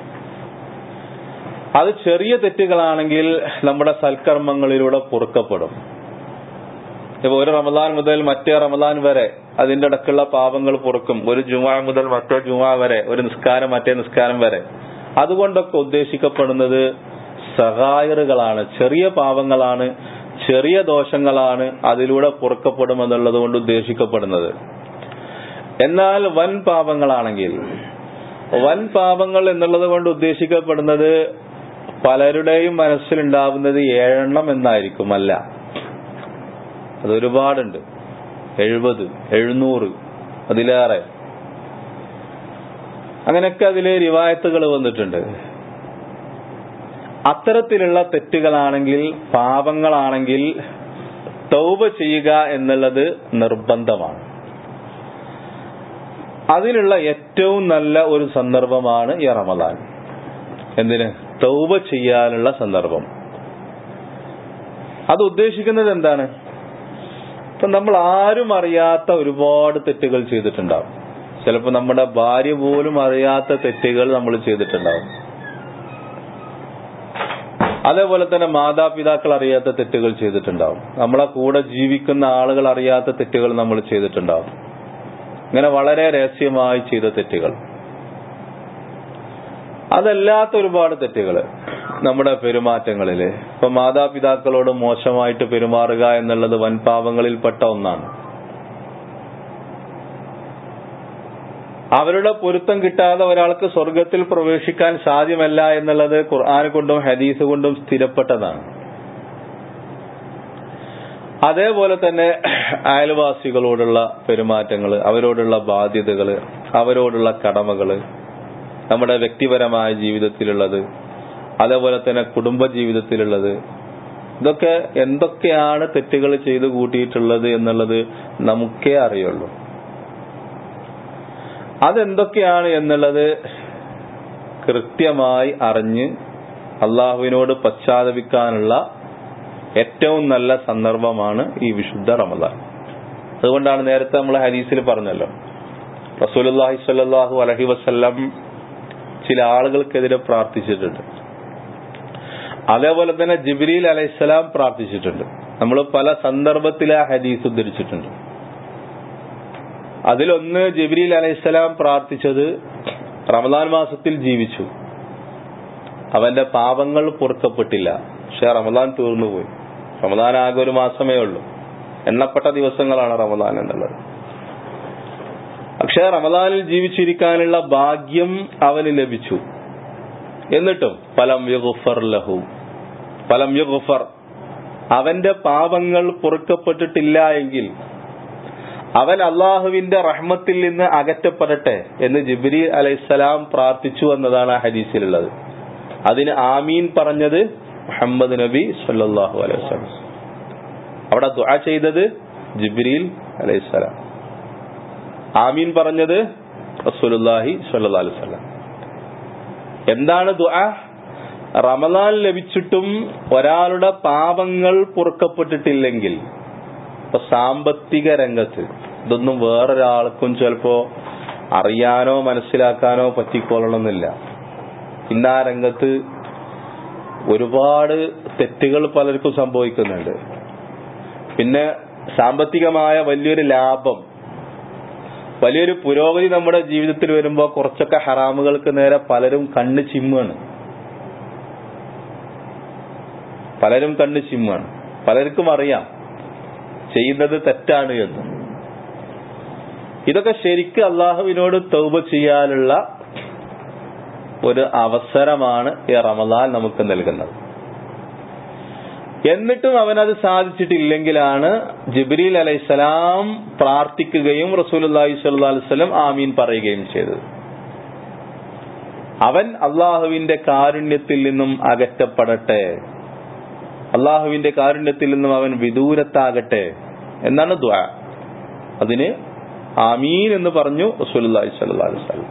A: അത് ചെറിയ തെറ്റുകളാണെങ്കിൽ നമ്മുടെ സൽക്കർമ്മങ്ങളിലൂടെ പൊറുക്കപ്പെടും ഇപ്പൊ ഒരു റമദാൻ മുതൽ മറ്റേ റമദാൻ വരെ അതിന്റെ ഇടക്കുള്ള പാപങ്ങൾ പൊറുക്കും ഒരു ജുമാ മുതൽ മറ്റേ ജുമാ വരെ ഒരു നിസ്കാരം മറ്റേ നിസ്കാരം വരെ അതുകൊണ്ടൊക്കെ ഉദ്ദേശിക്കപ്പെടുന്നത് സഹായറുകളാണ് ചെറിയ പാപങ്ങളാണ് ചെറിയ ദോഷങ്ങളാണ് അതിലൂടെ പൊറുക്കപ്പെടുമെന്നുള്ളത് കൊണ്ട് ഉദ്ദേശിക്കപ്പെടുന്നത് എന്നാൽ വൻ പാപങ്ങളാണെങ്കിൽ വൻ പാപങ്ങൾ എന്നുള്ളത് കൊണ്ട് ഉദ്ദേശിക്കപ്പെടുന്നത് പലരുടെയും മനസ്സിലുണ്ടാവുന്നത് ഏഴെണ്ണം എന്നായിരിക്കും അല്ല അതൊരുപാടുണ്ട് എഴുപത് എഴുന്നൂറ് അതിലേറെ അങ്ങനെയൊക്കെ അതിലെ റിവായത്തുകൾ വന്നിട്ടുണ്ട് അത്തരത്തിലുള്ള തെറ്റുകളാണെങ്കിൽ പാപങ്ങളാണെങ്കിൽ തൗബ ചെയ്യുക എന്നുള്ളത് നിർബന്ധമാണ് അതിനുള്ള ഏറ്റവും നല്ല ഒരു സന്ദർഭമാണ് ഈ റമദാൻ എന്തിന് തൗബ ചെയ്യാനുള്ള സന്ദർഭം അത് ഉദ്ദേശിക്കുന്നത് എന്താണ് ഇപ്പൊ നമ്മൾ ആരും അറിയാത്ത ഒരുപാട് തെറ്റുകൾ ചെയ്തിട്ടുണ്ടാവും ചിലപ്പോൾ നമ്മുടെ ഭാര്യ പോലും അറിയാത്ത തെറ്റുകൾ നമ്മൾ ചെയ്തിട്ടുണ്ടാവും അതേപോലെ തന്നെ മാതാപിതാക്കൾ അറിയാത്ത തെറ്റുകൾ ചെയ്തിട്ടുണ്ടാവും നമ്മളെ കൂടെ ജീവിക്കുന്ന ആളുകൾ അറിയാത്ത തെറ്റുകൾ നമ്മൾ ചെയ്തിട്ടുണ്ടാവും ഇങ്ങനെ വളരെ രഹസ്യമായി ചെയ്ത തെറ്റുകൾ അതല്ലാത്ത ഒരുപാട് തെറ്റുകൾ നമ്മുടെ പെരുമാറ്റങ്ങളില് ഇപ്പൊ മാതാപിതാക്കളോട് മോശമായിട്ട് പെരുമാറുക എന്നുള്ളത് വൻപാപങ്ങളിൽപ്പെട്ട ഒന്നാണ് അവരുടെ പൊരുത്തം കിട്ടാതെ ഒരാൾക്ക് സ്വർഗത്തിൽ പ്രവേശിക്കാൻ സാധ്യമല്ല എന്നുള്ളത് ഖുർആൻ കൊണ്ടും ഹദീസ് കൊണ്ടും സ്ഥിരപ്പെട്ടതാണ് അതേപോലെ തന്നെ അയൽവാസികളോടുള്ള പെരുമാറ്റങ്ങൾ അവരോടുള്ള ബാധ്യതകൾ അവരോടുള്ള കടമകൾ നമ്മുടെ വ്യക്തിപരമായ ജീവിതത്തിലുള്ളത് അതേപോലെ തന്നെ കുടുംബ ജീവിതത്തിലുള്ളത് ഇതൊക്കെ എന്തൊക്കെയാണ് തെറ്റുകൾ ചെയ്തു കൂട്ടിയിട്ടുള്ളത് എന്നുള്ളത് നമുക്കേ അറിയുള്ളൂ അതെന്തൊക്കെയാണ് എന്നുള്ളത് കൃത്യമായി അറിഞ്ഞ് അള്ളാഹുവിനോട് പശ്ചാത്തപിക്കാനുള്ള ഏറ്റവും നല്ല സന്ദർഭമാണ് ഈ വിശുദ്ധ റമദാൻ അതുകൊണ്ടാണ് നേരത്തെ നമ്മൾ ഹദീസിൽ പറഞ്ഞല്ലോ റസൂലുല്ലാഹി സ്വല്ലല്ലാഹു അലഹി വസ്ല്ലം ചില ആളുകൾക്കെതിരെ പ്രാർത്ഥിച്ചിട്ടുണ്ട് അതേപോലെ തന്നെ ജിബ്രീൽ അലൈഹിസ്സലാം പ്രാർത്ഥിച്ചിട്ടുണ്ട് നമ്മൾ പല സന്ദർഭത്തിൽ ആ ഹദീസ് ഉദ്ധരിച്ചിട്ടുണ്ട് അതിലൊന്ന് ജിബ്രീൽ അലൈഹിസ്സലാം പ്രാർത്ഥിച്ചത് റമദാൻ മാസത്തിൽ ജീവിച്ചു അവന്റെ പാപങ്ങൾ പൊറുക്കപ്പെട്ടില്ല പക്ഷെ റമദാൻ തീർന്നുപോയി റമദാൻ ആകെ ഒരു മാസമേ ഉള്ളൂ എണ്ണപ്പെട്ട ദിവസങ്ങളാണ് റമദാൻ എന്നുള്ളത് പക്ഷെ റമദാനിൽ ജീവിച്ചിരിക്കാനുള്ള ഭാഗ്യം അവന് ലഭിച്ചു എന്നിട്ടും ഫലം യുഗുഫർ ലഹു ഫലം യുഗുഫർ അവന്റെ പാപങ്ങൾ പൊറുക്കപ്പെട്ടിട്ടില്ല എങ്കിൽ അവൻ അള്ളാഹുവിന്റെ റഹ്മത്തിൽ നിന്ന് അകറ്റപ്പെടട്ടെ എന്ന് ജിബ്രി അലൈഹിസ്സലാം പ്രാർത്ഥിച്ചു എന്നതാണ് ആ ഹദീസിലുള്ളത് അതിന് ആമീൻ പറഞ്ഞത് മുഹമ്മദ് നബി സല്ലാഹു അലൈഹി വസല്ലം അവിടെ ദുആ ചെയ്തത് ജിബ്രീൽ അലൈഹിസ്സലാം ആമീൻ പറഞ്ഞത് റസൂലുള്ളാഹി സ്വല്ലല്ലാഹു അലൈഹി വസല്ലം എന്താണ് ദുആ റമദാൻ ലഭിച്ചിട്ടും ഒരാളുടെ പാപങ്ങൾ പൊറുക്കപ്പെട്ടിട്ടില്ലെങ്കിൽ ഇപ്പൊ സാമ്പത്തിക രംഗത്ത് ഇതൊന്നും വേറൊരാൾക്കും ചിലപ്പോ അറിയാനോ മനസ്സിലാക്കാനോ പറ്റിക്കൊള്ളണമെന്നില്ല ഇന്ന് ആ രംഗത്ത് ഒരുപാട് തെറ്റുകൾ പലർക്കും സംഭവിക്കുന്നുണ്ട് പിന്നെ സാമ്പത്തികമായ വലിയൊരു ലാഭം വലിയൊരു പുരോഗതി നമ്മുടെ ജീവിതത്തിൽ വരുമ്പോൾ കുറച്ചൊക്കെ ഹറാമുകൾക്ക് നേരെ പലരും കണ്ണ് ചിമ്മാണ് പലരും കണ്ണ് ചിമ്മാണ് പലർക്കും അറിയാം ചെയ്യുന്നത് തെറ്റാണ് എന്ന് ഇതൊക്കെ ശരിക്ക് അള്ളാഹുവിനോട് തൗബ ചെയ്യാനുള്ള ഒരു അവസരമാണ് ഈ റമദാൻ നമുക്ക് നൽകുന്നത് എന്നിട്ടും അവനത് സാധിച്ചിട്ടില്ലെങ്കിലാണ് ജിബ്രീൽ അലൈഹിസ്സലാം പ്രാർത്ഥിക്കുകയും റസൂലി സ്വല്ലി വസ്ലം ആമീൻ പറയുകയും ചെയ്തത് അവൻ അള്ളാഹുവിന്റെ കാരുണ്യത്തിൽ നിന്നും അകറ്റപ്പെടട്ടെ അള്ളാഹുവിന്റെ കാരുണ്യത്തിൽ നിന്നും അവൻ വിദൂരത്താകട്ടെ എന്നാണ് ദ്വാ അതിന് ആമീൻ എന്ന് പറഞ്ഞു റസൂലി സ്വല്ലി വസ്ലം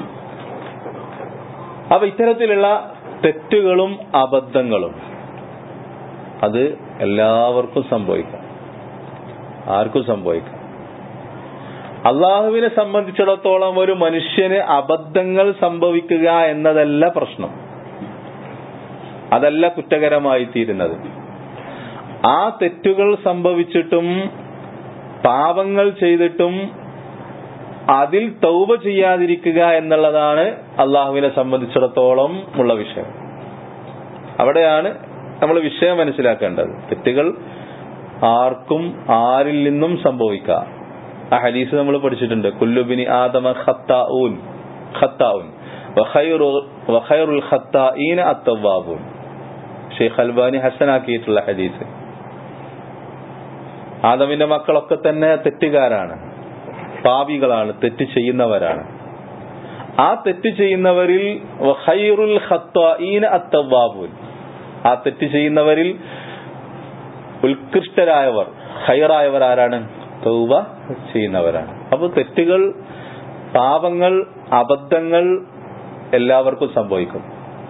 A: അപ്പൊ ഇത്തരത്തിലുള്ള തെറ്റുകളും അബദ്ധങ്ങളും അത് എല്ലാവർക്കും സംഭവിക്കാം ആർക്കും സംഭവിക്കാം അള്ളാഹുവിനെ സംബന്ധിച്ചിടത്തോളം ഒരു മനുഷ്യന് അബദ്ധങ്ങൾ സംഭവിക്കുക എന്നതല്ല പ്രശ്നം അതല്ല കുറ്റകരമായി തീരുന്നത് ആ തെറ്റുകൾ സംഭവിച്ചിട്ടും പാപങ്ങൾ ചെയ്തിട്ടും അതിൽ തൗബ ചെയ്യാതിരിക്കുക എന്നുള്ളതാണ് അള്ളാഹുവിനെ സംബന്ധിച്ചിടത്തോളം ഉള്ള വിഷയം അവിടെയാണ് നമ്മൾ വിഷയം മനസ്സിലാക്കേണ്ടത് തെറ്റുകൾ ആർക്കും ആരിൽ നിന്നും സംഭവിക്കാം ആ ഹദീസ് നമ്മൾ പഠിച്ചിട്ടുണ്ട് കുല്ലുബിനി ആദമ ഖത്താഊൻ ഖത്താഊൻ വഖൈറുൽ ഖത്താഈന അത്തവാബൂൻ ഷെയ്ഖ് അൽബാനി ഹസനാക്കിയിട്ടുള്ള ഹദീസ് ആദമിന്റെ മക്കളൊക്കെ തന്നെ തെറ്റുകാരാണ് പാപികളാണ് തെറ്റ് ചെയ്യുന്നവരാണ് ആ തെറ്റ് ചെയ്യുന്നവരിൽ വഖൈറുൽ ഖത്താഈന അത്തവാബൂൻ ആ തെറ്റ് ചെയ്യുന്നവരിൽ ഉത്കൃഷ്ടരായവർ ഹൈറായവർ ആരാണ് തൗബ ചെയ്യുന്നവരാണ് അപ്പൊ തെറ്റുകൾ പാപങ്ങൾ അബദ്ധങ്ങൾ എല്ലാവർക്കും സംഭവിക്കും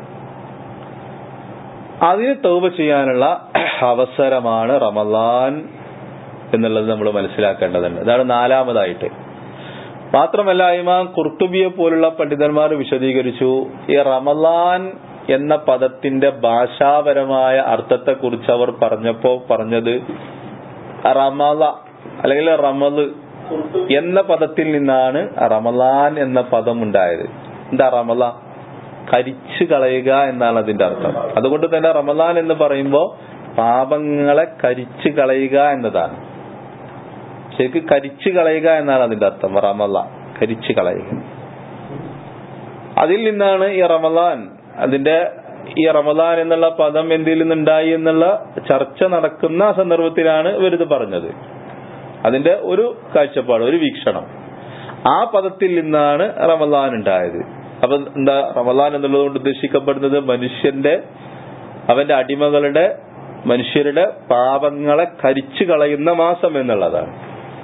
A: അതിന് തൗബ ചെയ്യാനുള്ള അവസരമാണ് റമലാൻ എന്നുള്ളത് നമ്മൾ മനസ്സിലാക്കേണ്ടതുണ്ട് അതാണ് നാലാമതായിട്ട് മാത്രമല്ല ഇമാം കുർത്തുബിയെ പോലുള്ള പണ്ഡിതന്മാർ വിശദീകരിച്ചു ഈ റമലാൻ എന്ന പദത്തിന്റെ ഭാഷാപരമായ അർത്ഥത്തെക്കുറിച്ച് അവർ പറഞ്ഞപ്പോ പറഞ്ഞത് റമല അല്ലെങ്കിൽ റമല് എന്ന പദത്തിൽ നിന്നാണ് റമലാൻ എന്ന പദം ഉണ്ടായത് എന്താ റമല കരിച്ചു കളയുക എന്നാണ് അതിന്റെ അർത്ഥം അതുകൊണ്ട് തന്നെ റമലാൻ എന്ന് പറയുമ്പോൾ പാപങ്ങളെ കരിച്ചു കളയുക എന്നതാണ് ശരിക്കും കരിച്ചു കളയുക എന്നാണ് അതിന്റെ അർത്ഥം റമല കരിച്ചു കളയുക അതിൽ നിന്നാണ് ഈ റമലാൻ അതിന്റെ ഈ റമദാൻ എന്നുള്ള പദം എന്തിൽ നിന്നുണ്ടായി എന്നുള്ള ചർച്ച നടക്കുന്ന സന്ദർഭത്തിലാണ് ഇവരിത് പറഞ്ഞത് അതിന്റെ ഒരു കാഴ്ചപ്പാട് ഒരു വീക്ഷണം ആ പദത്തിൽ നിന്നാണ് റമദാൻ ഉണ്ടായത് അപ്പൊ എന്താ റമദാൻ എന്നുള്ളത് കൊണ്ട് ഉദ്ദേശിക്കപ്പെടുന്നത് മനുഷ്യന്റെ അവന്റെ അടിമകളുടെ മനുഷ്യരുടെ പാപങ്ങളെ കരിച്ചു കളയുന്ന മാസം എന്നുള്ളതാണ്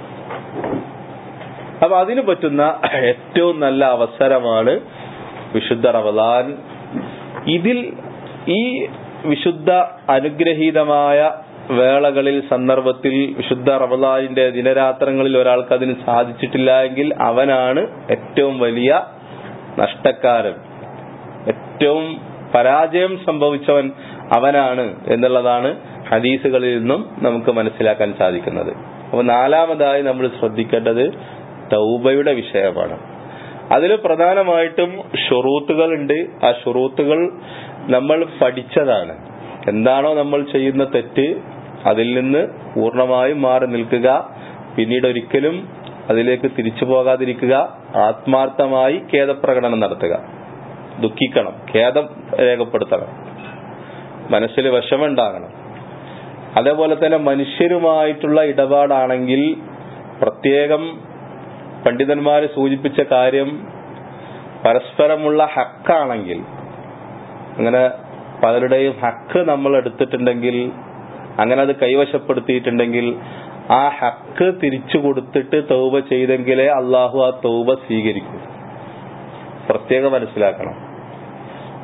A: അപ്പൊ അതിന് പറ്റുന്ന ഏറ്റവും നല്ല അവസരമാണ് വിശുദ്ധ റമദാൻ ഇതിൽ ഈ വിശുദ്ധ അനുഗ്രഹീതമായ വേളകളിൽ സന്ദർഭത്തിൽ വിശുദ്ധ റമദാനിന്റെ ദിനരാത്രങ്ങളിൽ ഒരാൾക്ക് അതിന് സാധിച്ചിട്ടില്ല എങ്കിൽ അവനാണ് ഏറ്റവും വലിയ നഷ്ടക്കാരൻ ഏറ്റവും പരാജയം സംഭവിച്ചവൻ അവനാണ് എന്നുള്ളതാണ് ഹദീസുകളിൽ നിന്നും നമുക്ക് മനസ്സിലാക്കാൻ സാധിക്കുന്നത് അപ്പൊ നാലാമതായി നമ്മൾ ശ്രദ്ധിക്കേണ്ടത് തൗബയുടെ വിഷയമാണ് അതിൽ പ്രധാനമായിട്ടും ഷുറൂത്തുകൾ ഉണ്ട് ആ ഷുറൂത്തുകൾ നമ്മൾ പഠിച്ചതാണ് എന്താണോ നമ്മൾ ചെയ്യുന്ന തെറ്റ് അതിൽ നിന്ന് പൂർണ്ണമായും മാറി നിൽക്കുക പിന്നീട് ഒരിക്കലും അതിലേക്ക് തിരിച്ചു പോകാതിരിക്കുക ആത്മാർത്ഥമായി ഖേദപ്രകടനം നടത്തുക ദുഃഖിക്കണം ഖേദം രേഖപ്പെടുത്തണം മനസ്സിൽ വിഷമുണ്ടാകണം അതേപോലെ തന്നെ മനുഷ്യരുമായിട്ടുള്ള ഇടപാടാണെങ്കിൽ പ്രത്യേകം പണ്ഡിതന്മാര് സൂചിപ്പിച്ച കാര്യം പരസ്പരമുള്ള ഹക്കാണെങ്കിൽ അങ്ങനെ പലരുടെയും ഹക്ക് നമ്മൾ എടുത്തിട്ടുണ്ടെങ്കിൽ അങ്ങനെ അത് കൈവശപ്പെടുത്തിയിട്ടുണ്ടെങ്കിൽ ആ ഹക്ക് തിരിച്ചു കൊടുത്തിട്ട് തൗബ ചെയ്തെങ്കിലേ അള്ളാഹു ആ തൗബ സ്വീകരിക്കൂ പ്രത്യേകം മനസ്സിലാക്കണം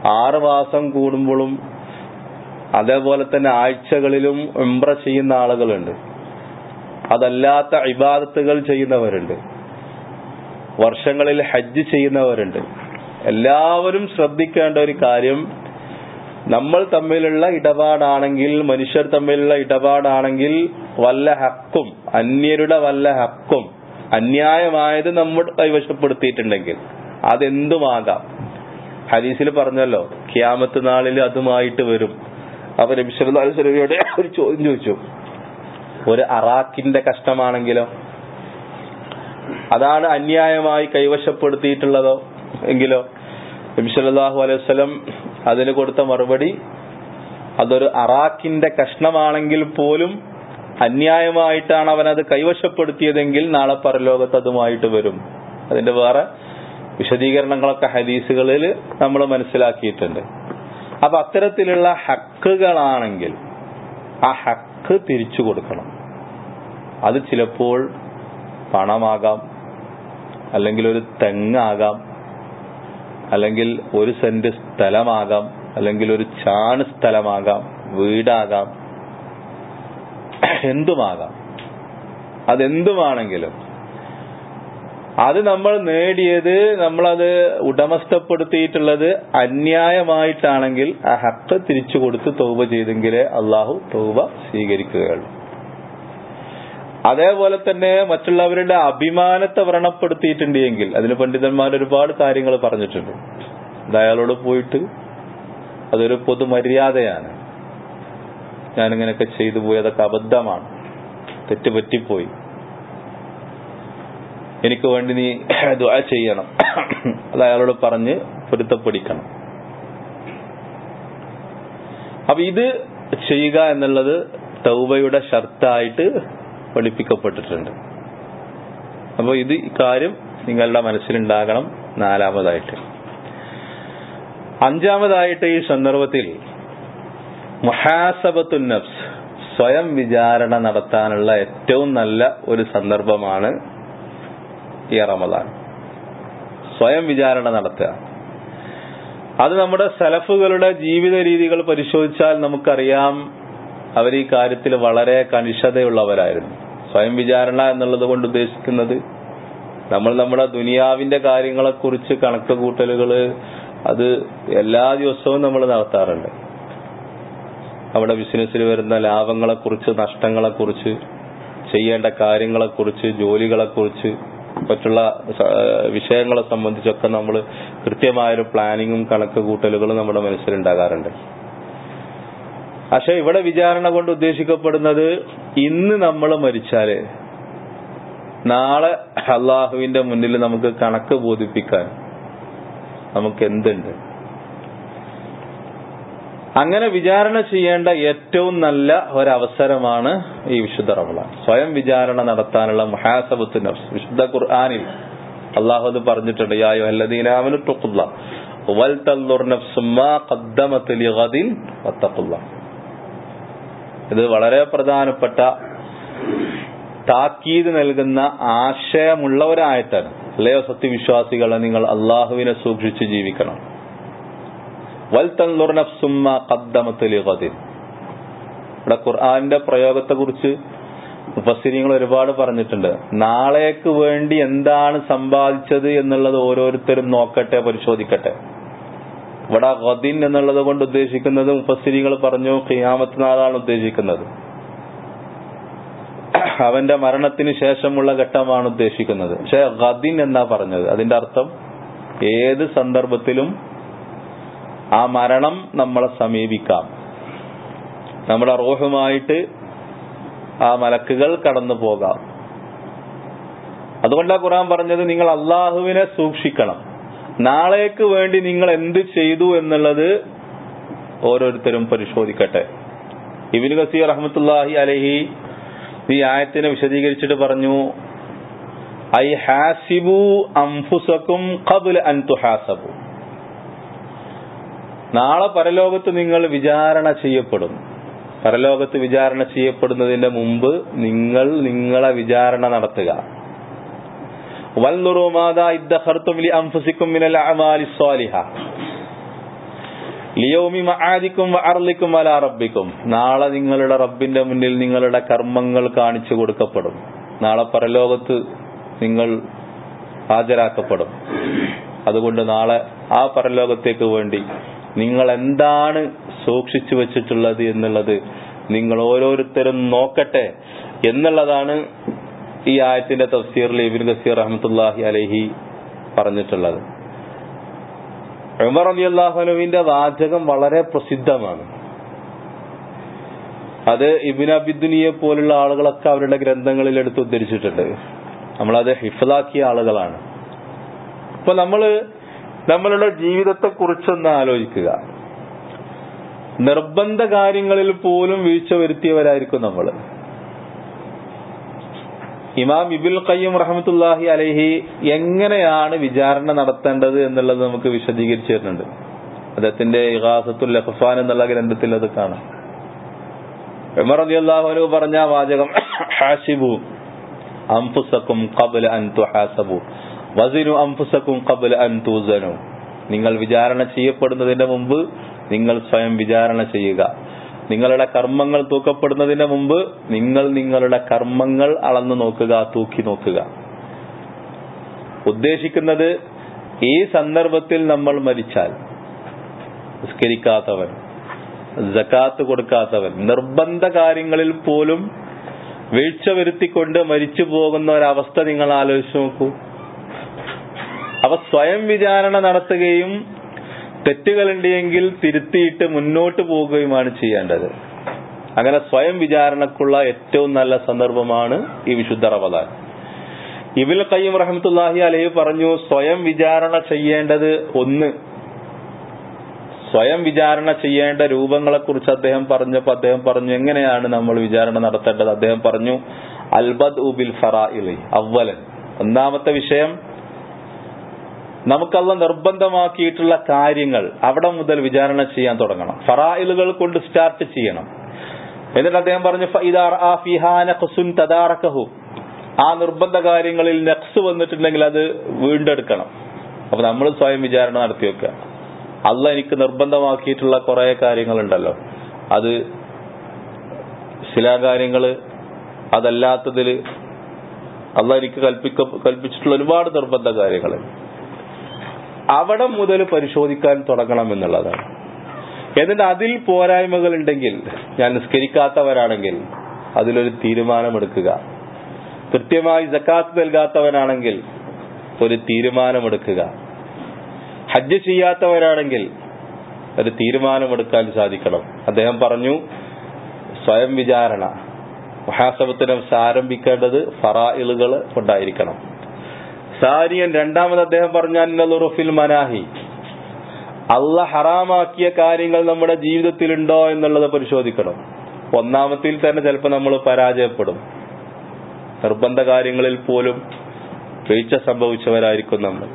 A: ആറ് മാസം കൂടുമ്പോഴും അതേപോലെ തന്നെ ആഴ്ചകളിലും ഉംറ ചെയ്യുന്ന ആളുകളുണ്ട് അതല്ലാത്ത ഇബാദത്തുകൾ ചെയ്യുന്നവരുണ്ട് വർഷങ്ങളിൽ ഹജ്ജ് ചെയ്യുന്നവരുണ്ട് എല്ലാവരും ശ്രദ്ധിക്കേണ്ട ഒരു കാര്യം നമ്മൾ തമ്മിലുള്ള ഇടപാടാണെങ്കിൽ മനുഷ്യർ തമ്മിലുള്ള ഇടപാടാണെങ്കിൽ വല്ല ഹക്കും അന്യരുടെ വല്ല ഹക്കും അന്യായമായത് നമ്മൾ കൈവശപ്പെടുത്തിയിട്ടുണ്ടെങ്കിൽ അതെന്തുമാകാം ഹദീസിൽ പറഞ്ഞല്ലോ ക്യാമത്ത് നാളിൽ അതുമായിട്ട് വരും അപ്പൊ നബിസ്വലിയുടെ ഒരു ചോദ്യം ചോദിച്ചു ഒരു അറാക്കിന്റെ കഷ്ടമാണെങ്കിലോ അതാണ് അന്യായമായി കൈവശപ്പെടുത്തിയിട്ടുള്ളതോ എങ്കിലോ നബിസ്വല്ലാഹു അലൈഹി വസ്ലം അതിന് കൊടുത്ത മറുപടി അതൊരു അറാക്കിന്റെ കഷ്ണമാണെങ്കിൽ പോലും അന്യായമായിട്ടാണ് അവൻ അത് കൈവശപ്പെടുത്തിയതെങ്കിൽ നാളെ പരലോകത്ത് അതുമായിട്ട് വരും അതിന്റെ വേറെ വിശദീകരണങ്ങളൊക്കെ ഹദീസുകളിൽ നമ്മൾ മനസ്സിലാക്കിയിട്ടുണ്ട് അപ്പൊ അത്തരത്തിലുള്ള ഹക്കുകളാണെങ്കിൽ ആ ഹക്ക് തിരിച്ചു കൊടുക്കണം അത് ചിലപ്പോൾ പണമാകാം അല്ലെങ്കിൽ ഒരു തെങ്ങാകാം അല്ലെങ്കിൽ ഒരു സെന്റ് സ്ഥലമാകാം അല്ലെങ്കിൽ ഒരു ചാണ് സ്ഥലമാകാം വീടാകാം എന്തുമാകാം അതെന്തുമാണെങ്കിലും അത് നമ്മൾ നേടിയത് നമ്മളത് ഉടമസ്ഥപ്പെടുത്തിയിട്ടുള്ളത് അന്യായമായിട്ടാണെങ്കിൽ ആ ഹക്ക് തിരിച്ചു കൊടുത്ത് തൗബ ചെയ്തെങ്കിലേ അള്ളാഹു തൗബ സ്വീകരിക്കുകയുള്ളൂ അതേപോലെ തന്നെ മറ്റുള്ളവരുടെ അഭിമാനത്തെ വ്രണപ്പെടുത്തിയിട്ടുണ്ട് എങ്കിൽ അതിന് പണ്ഡിതന്മാർ ഒരുപാട് കാര്യങ്ങൾ പറഞ്ഞിട്ടുണ്ട് അത് അയാളോട് പോയിട്ട് അതൊരു പൊതുമര്യാദയാണ് ഞാനിങ്ങനെയൊക്കെ ചെയ്തു പോയി അതൊക്കെ അബദ്ധമാണ് തെറ്റുപറ്റിപ്പോയി എനിക്ക് വേണ്ടി നീ ദുആ ചെയ്യണം അത് അയാളോട് പറഞ്ഞ് പൊരുത്തപ്പെടിക്കണം അപ്പൊ ഇത് ചെയ്യുക എന്നുള്ളത് തൗബയുടെ ഷർത്തായിട്ട് പഠിപ്പിക്കപ്പെട്ടിട്ടുണ്ട് അപ്പൊ ഇത് കാര്യം നിങ്ങളുടെ മനസ്സിലുണ്ടാകണം നാലാമതായിട്ട് അഞ്ചാമതായിട്ട് ഈ സന്ദർഭത്തിൽ മുഹാസബത്തു നഫ്സ് സ്വയം വിചാരണ നടത്താനുള്ള ഏറ്റവും നല്ല ഒരു സന്ദർഭമാണ് ഈ റമദാൻ സ്വയം വിചാരണ നടത്തുക അത് നമ്മുടെ സലഫുകളുടെ ജീവിത രീതികൾ പരിശോധിച്ചാൽ നമുക്കറിയാം അവർ ഈ കാര്യത്തിൽ വളരെ കണിശതയുള്ളവരായിരുന്നു സ്വയം വിചാരണ എന്നുള്ളത് കൊണ്ട് ഉദ്ദേശിക്കുന്നത് നമ്മൾ നമ്മുടെ ദുനിയാവിന്റെ കാര്യങ്ങളെക്കുറിച്ച് കണക്ക് കൂട്ടലുകള് അത് എല്ലാ ദിവസവും നമ്മൾ നടത്താറുണ്ട് നമ്മുടെ ബിസിനസ്സിൽ വരുന്ന ലാഭങ്ങളെക്കുറിച്ച് നഷ്ടങ്ങളെക്കുറിച്ച് ചെയ്യേണ്ട കാര്യങ്ങളെക്കുറിച്ച് ജോലികളെക്കുറിച്ച് മറ്റുള്ള വിഷയങ്ങളെ സംബന്ധിച്ചൊക്കെ നമ്മൾ കൃത്യമായൊരു പ്ലാനിങ്ങും കണക്ക് കൂട്ടലുകളും നമ്മുടെ മനസ്സിലുണ്ടാകാറുണ്ട് പക്ഷെ ഇവിടെ വിചാരണ കൊണ്ട് ഉദ്ദേശിക്കപ്പെടുന്നത് ഇന്ന് നമ്മൾ മരിച്ചാല് നാളെ അള്ളാഹുവിന്റെ മുന്നിൽ നമുക്ക് കണക്ക് ബോധിപ്പിക്കാൻ നമുക്ക് എന്തുണ്ട് അങ്ങനെ വിചാരണ ചെയ്യേണ്ട ഏറ്റവും നല്ല ഒരവസരമാണ് ഈ വിശുദ്ധ റമളാൻ സ്വയം വിചാരണ നടത്താനുള്ള മുഹാസബത്ത് നഫ്സ് വിശുദ്ധ ഖുർആാനിൽ അള്ളാഹു അത് പറഞ്ഞിട്ടുണ്ട് യായോ അല്ലദീനാമനു തുഖുല്ല വൽ തൻദുർ നഫ്സും മാ ഖദ്ദമത് ലിഗദിൻ വത്തഖുല്ല ഇത് വളരെ പ്രധാനപ്പെട്ട താക്കീത് നൽകുന്ന ആശയമുള്ള ഒരായത്താണ് അല്ലയോ സത്യവിശ്വാസികളെ നിങ്ങൾ അള്ളാഹുവിനെ സൂക്ഷിച്ച് ജീവിക്കണം വൽ തൻദുർ നഫ്സും മാ ഖദ്ദമത് ലിഗദിൻ ഇവിടെ ഖുർആന്റെ പ്രയോഗത്തെ കുറിച്ച് മുഫസ്സിരിങ്ങൾ ഒരുപാട് പറഞ്ഞിട്ടുണ്ട് നാളേക്ക് വേണ്ടി എന്താണ് സമ്പാദിച്ചത് എന്നുള്ളത് ഓരോരുത്തരും നോക്കട്ടെ പരിശോധിക്കട്ടെ ഇവിടെ ഗദിൻ എന്നുള്ളത് കൊണ്ട് ഉദ്ദേശിക്കുന്നത് മുഫസ്സിരിങ്ങൾ പറഞ്ഞു ഖിയാമത്ത് നാളാണ് ഉദ്ദേശിക്കുന്നത് അവന്റെ മരണത്തിന് ശേഷമുള്ള ഘട്ടമാണ് ഉദ്ദേശിക്കുന്നത് പക്ഷെ ഗദിൻ എന്നാ പറഞ്ഞത് അതിന്റെ അർത്ഥം ഏത് സന്ദർഭത്തിലും ആ മരണം നമ്മളെ സമീപിക്കാം നമ്മുടെ റോഹുമായിട്ട് ആ മലക്കുകൾ കടന്നു പോകാം അതുകൊണ്ടാ ഖുറാൻ പറഞ്ഞത് നിങ്ങൾ അള്ളാഹുവിനെ സൂക്ഷിക്കണം നാളേക്ക് വേണ്ടി നിങ്ങൾ എന്ത് ചെയ്തു എന്നുള്ളത് ഓരോരുത്തരും പരിശോധിക്കട്ടെ ഇബിന് ഗസീർ റഹ്മത്തുല്ലാഹി അലഹി ഈ ആയത്തിനെ വിശദീകരിച്ചിട്ട് പറഞ്ഞു ഐ ഹാസിബു അംഫുസക്കും ഖബുൽ അൻ തുഹാസബു നാളെ പരലോകത്ത് നിങ്ങൾ വിചാരണ ചെയ്യപ്പെടും പരലോകത്ത് വിചാരണ ചെയ്യപ്പെടുന്നതിന്റെ മുമ്പ് നിങ്ങൾ നിങ്ങളെ വിചാരണ നടത്തുക ലിയോമി മആദിക്കും അർലിക്കും വല റബ്ബിക്കും നാളെ നിങ്ങളുടെ റബ്ബിന്റെ മുന്നിൽ നിങ്ങളുടെ കർമ്മങ്ങൾ കാണിച്ചു കൊടുക്കപ്പെടും നാളെ പരലോകത്ത് നിങ്ങൾ ഹാജരാക്കപ്പെടും അതുകൊണ്ട് നാളെ ആ പരലോകത്തേക്ക് വേണ്ടി നിങ്ങൾ എന്താണ് സൂക്ഷിച്ചു വെച്ചിട്ടുള്ളത് എന്നുള്ളത് നിങ്ങൾ ഓരോരുത്തരും നോക്കട്ടെ എന്നുള്ളതാണ് ഈ ആയത്തിന്റെ തഫ്സീറിൽ ഇബിൻ ഗസീർ റഹ്മത്തുല്ലാഹി അലഹി പറഞ്ഞിട്ടുള്ളത് ഉമർ അലി അള്ളാഹുനുവിന്റെ വാചകം വളരെ പ്രസിദ്ധമാണ് അത് ഇബിൻ അബിദുനിയെ പോലുള്ള ആളുകളൊക്കെ അവരുടെ ഗ്രന്ഥങ്ങളിൽ എടുത്ത് ഉദ്ധരിച്ചിട്ടുണ്ട് നമ്മളത് ഹിഫലാക്കിയ ആളുകളാണ് അപ്പൊ നമ്മള് നമ്മളുടെ ജീവിതത്തെ കുറിച്ചൊന്ന് ആലോചിക്കുക നിർബന്ധ കാര്യങ്ങളിൽ പോലും വീഴ്ച വരുത്തിയവരായിരിക്കും നമ്മൾ ഇമാം ഇബിൽ ഖയ്യം റഹമത്തുല്ലാഹി അലഹി എങ്ങനെയാണ് വിചാരണ നടത്തേണ്ടത് എന്നുള്ളത് നമുക്ക് വിശദീകരിച്ചു തരുന്നുണ്ട് അദ്ദേഹത്തിന്റെ ഇഹാസത്തുൽ ലഹഫാൻ എന്നുള്ള ഗ്രന്ഥത്തിൽ അത് കാണാം ഉമർ അലി അള്ളാഹുനു പറഞ്ഞ വാചകം ഹാഷിബു അംഫുസക്കും കബൽ അൻ തുഹാസബു വസിനു അംഫുസക്കും കബൽ അൻ തൂസനു നിങ്ങൾ വിചാരണ ചെയ്യപ്പെടുന്നതിന്റെ മുമ്പ് നിങ്ങൾ സ്വയം വിചാരണ ചെയ്യുക നിങ്ങളുടെ കർമ്മങ്ങൾ തൂക്കപ്പെടുന്നതിന് മുമ്പ് നിങ്ങൾ നിങ്ങളുടെ കർമ്മങ്ങൾ അളന്നു നോക്കുക തൂക്കി നോക്കുക ഉദ്ദേശിക്കുന്നത് ഈ സന്ദർഭത്തിൽ നമ്മൾ മരിച്ചാൽ നിസ്കരിക്കാത്തവൻ ജക്കാത്ത് കൊടുക്കാത്തവൻ നിർബന്ധ കാര്യങ്ങളിൽ പോലും വീഴ്ച വരുത്തിക്കൊണ്ട് മരിച്ചു പോകുന്ന ഒരവസ്ഥ നിങ്ങൾ ആലോചിച്ചു നോക്കൂ അവ സ്വയം വിചാരണ നടത്തുകയും തെറ്റുകളുണ്ടെങ്കിൽ തിരുത്തിയിട്ട് മുന്നോട്ട് പോവുകയുമാണ് ചെയ്യേണ്ടത് അങ്ങനെ സ്വയം വിചാരണക്കുള്ള ഏറ്റവും നല്ല സന്ദർഭമാണ് ഈ വിശുദ്ധ റമദാൻ ഇബിൽ കയ്യം റഹമത്തുല്ലാഹി അലഹി പറഞ്ഞു സ്വയം വിചാരണ ചെയ്യേണ്ടത് ഒന്ന് സ്വയം വിചാരണ ചെയ്യേണ്ട രൂപങ്ങളെ കുറിച്ച് അദ്ദേഹം പറഞ്ഞപ്പോ അദ്ദേഹം പറഞ്ഞു എങ്ങനെയാണ് നമ്മൾ വിചാരണ നടത്തേണ്ടത് അദ്ദേഹം പറഞ്ഞു അൽബദ് ഉബിൽ ഫറാഇലി അവലൻ ഒന്നാമത്തെ വിഷയം നമുക്കല്ല നിർബന്ധമാക്കിയിട്ടുള്ള കാര്യങ്ങൾ അവിടെ മുതൽ വിചാരണ ചെയ്യാൻ തുടങ്ങണം ഫറായിലുകൾ കൊണ്ട് സ്റ്റാർട്ട് ചെയ്യണം എന്നിട്ട് അദ്ദേഹം പറഞ്ഞു തദാറക്കഹു ആ നിർബന്ധ കാര്യങ്ങളിൽ നെക്സ് വന്നിട്ടുണ്ടെങ്കിൽ അത് വീണ്ടെടുക്കണം അപ്പൊ നമ്മൾ സ്വയം വിചാരണ നടത്തി വെക്കുക അല്ല എനിക്ക് നിർബന്ധമാക്കിയിട്ടുള്ള കുറെ കാര്യങ്ങളുണ്ടല്ലോ അത് ശിലാകാര്യങ്ങള് അതല്ലാത്തതില് അല്ല എനിക്ക് കൽപ്പിക്ക കൽപ്പിച്ചിട്ടുള്ള ഒരുപാട് നിർബന്ധ കാര്യങ്ങൾ അവിടെ മുതൽ പരിശോധിക്കാൻ തുടങ്ങണം എന്നുള്ളതാണ് എന്നിട്ട് അതിൽ പോരായ്മകൾ ഉണ്ടെങ്കിൽ ഞാൻ നിസ്കരിക്കാത്തവരാണെങ്കിൽ അതിലൊരു തീരുമാനമെടുക്കുക കൃത്യമായി ജക്കാത്ത് നൽകാത്തവനാണെങ്കിൽ ഒരു തീരുമാനമെടുക്കുക ഹജ്ജ് ചെയ്യാത്തവരാണെങ്കിൽ ഒരു തീരുമാനമെടുക്കാൻ സാധിക്കണം അദ്ദേഹം പറഞ്ഞു സ്വയം വിചാരണ മഹാസഭത്തിനെ ആരംഭിക്കേണ്ടത് ഫറായിലുകൾ കൊണ്ടായിരിക്കണം സാരിയൻ രണ്ടാമത് അദ്ദേഹം പറഞ്ഞ മനാഹി അല്ല ഹറാമാക്കിയ കാര്യങ്ങൾ നമ്മുടെ ജീവിതത്തിലുണ്ടോ എന്നുള്ളത് പരിശോധിക്കണം ഒന്നാമത്തിൽ തന്നെ ചിലപ്പോൾ നമ്മൾ പരാജയപ്പെടും നിർബന്ധ കാര്യങ്ങളിൽ പോലും വീഴ്ച സംഭവിച്ചവരായിരിക്കും നമ്മൾ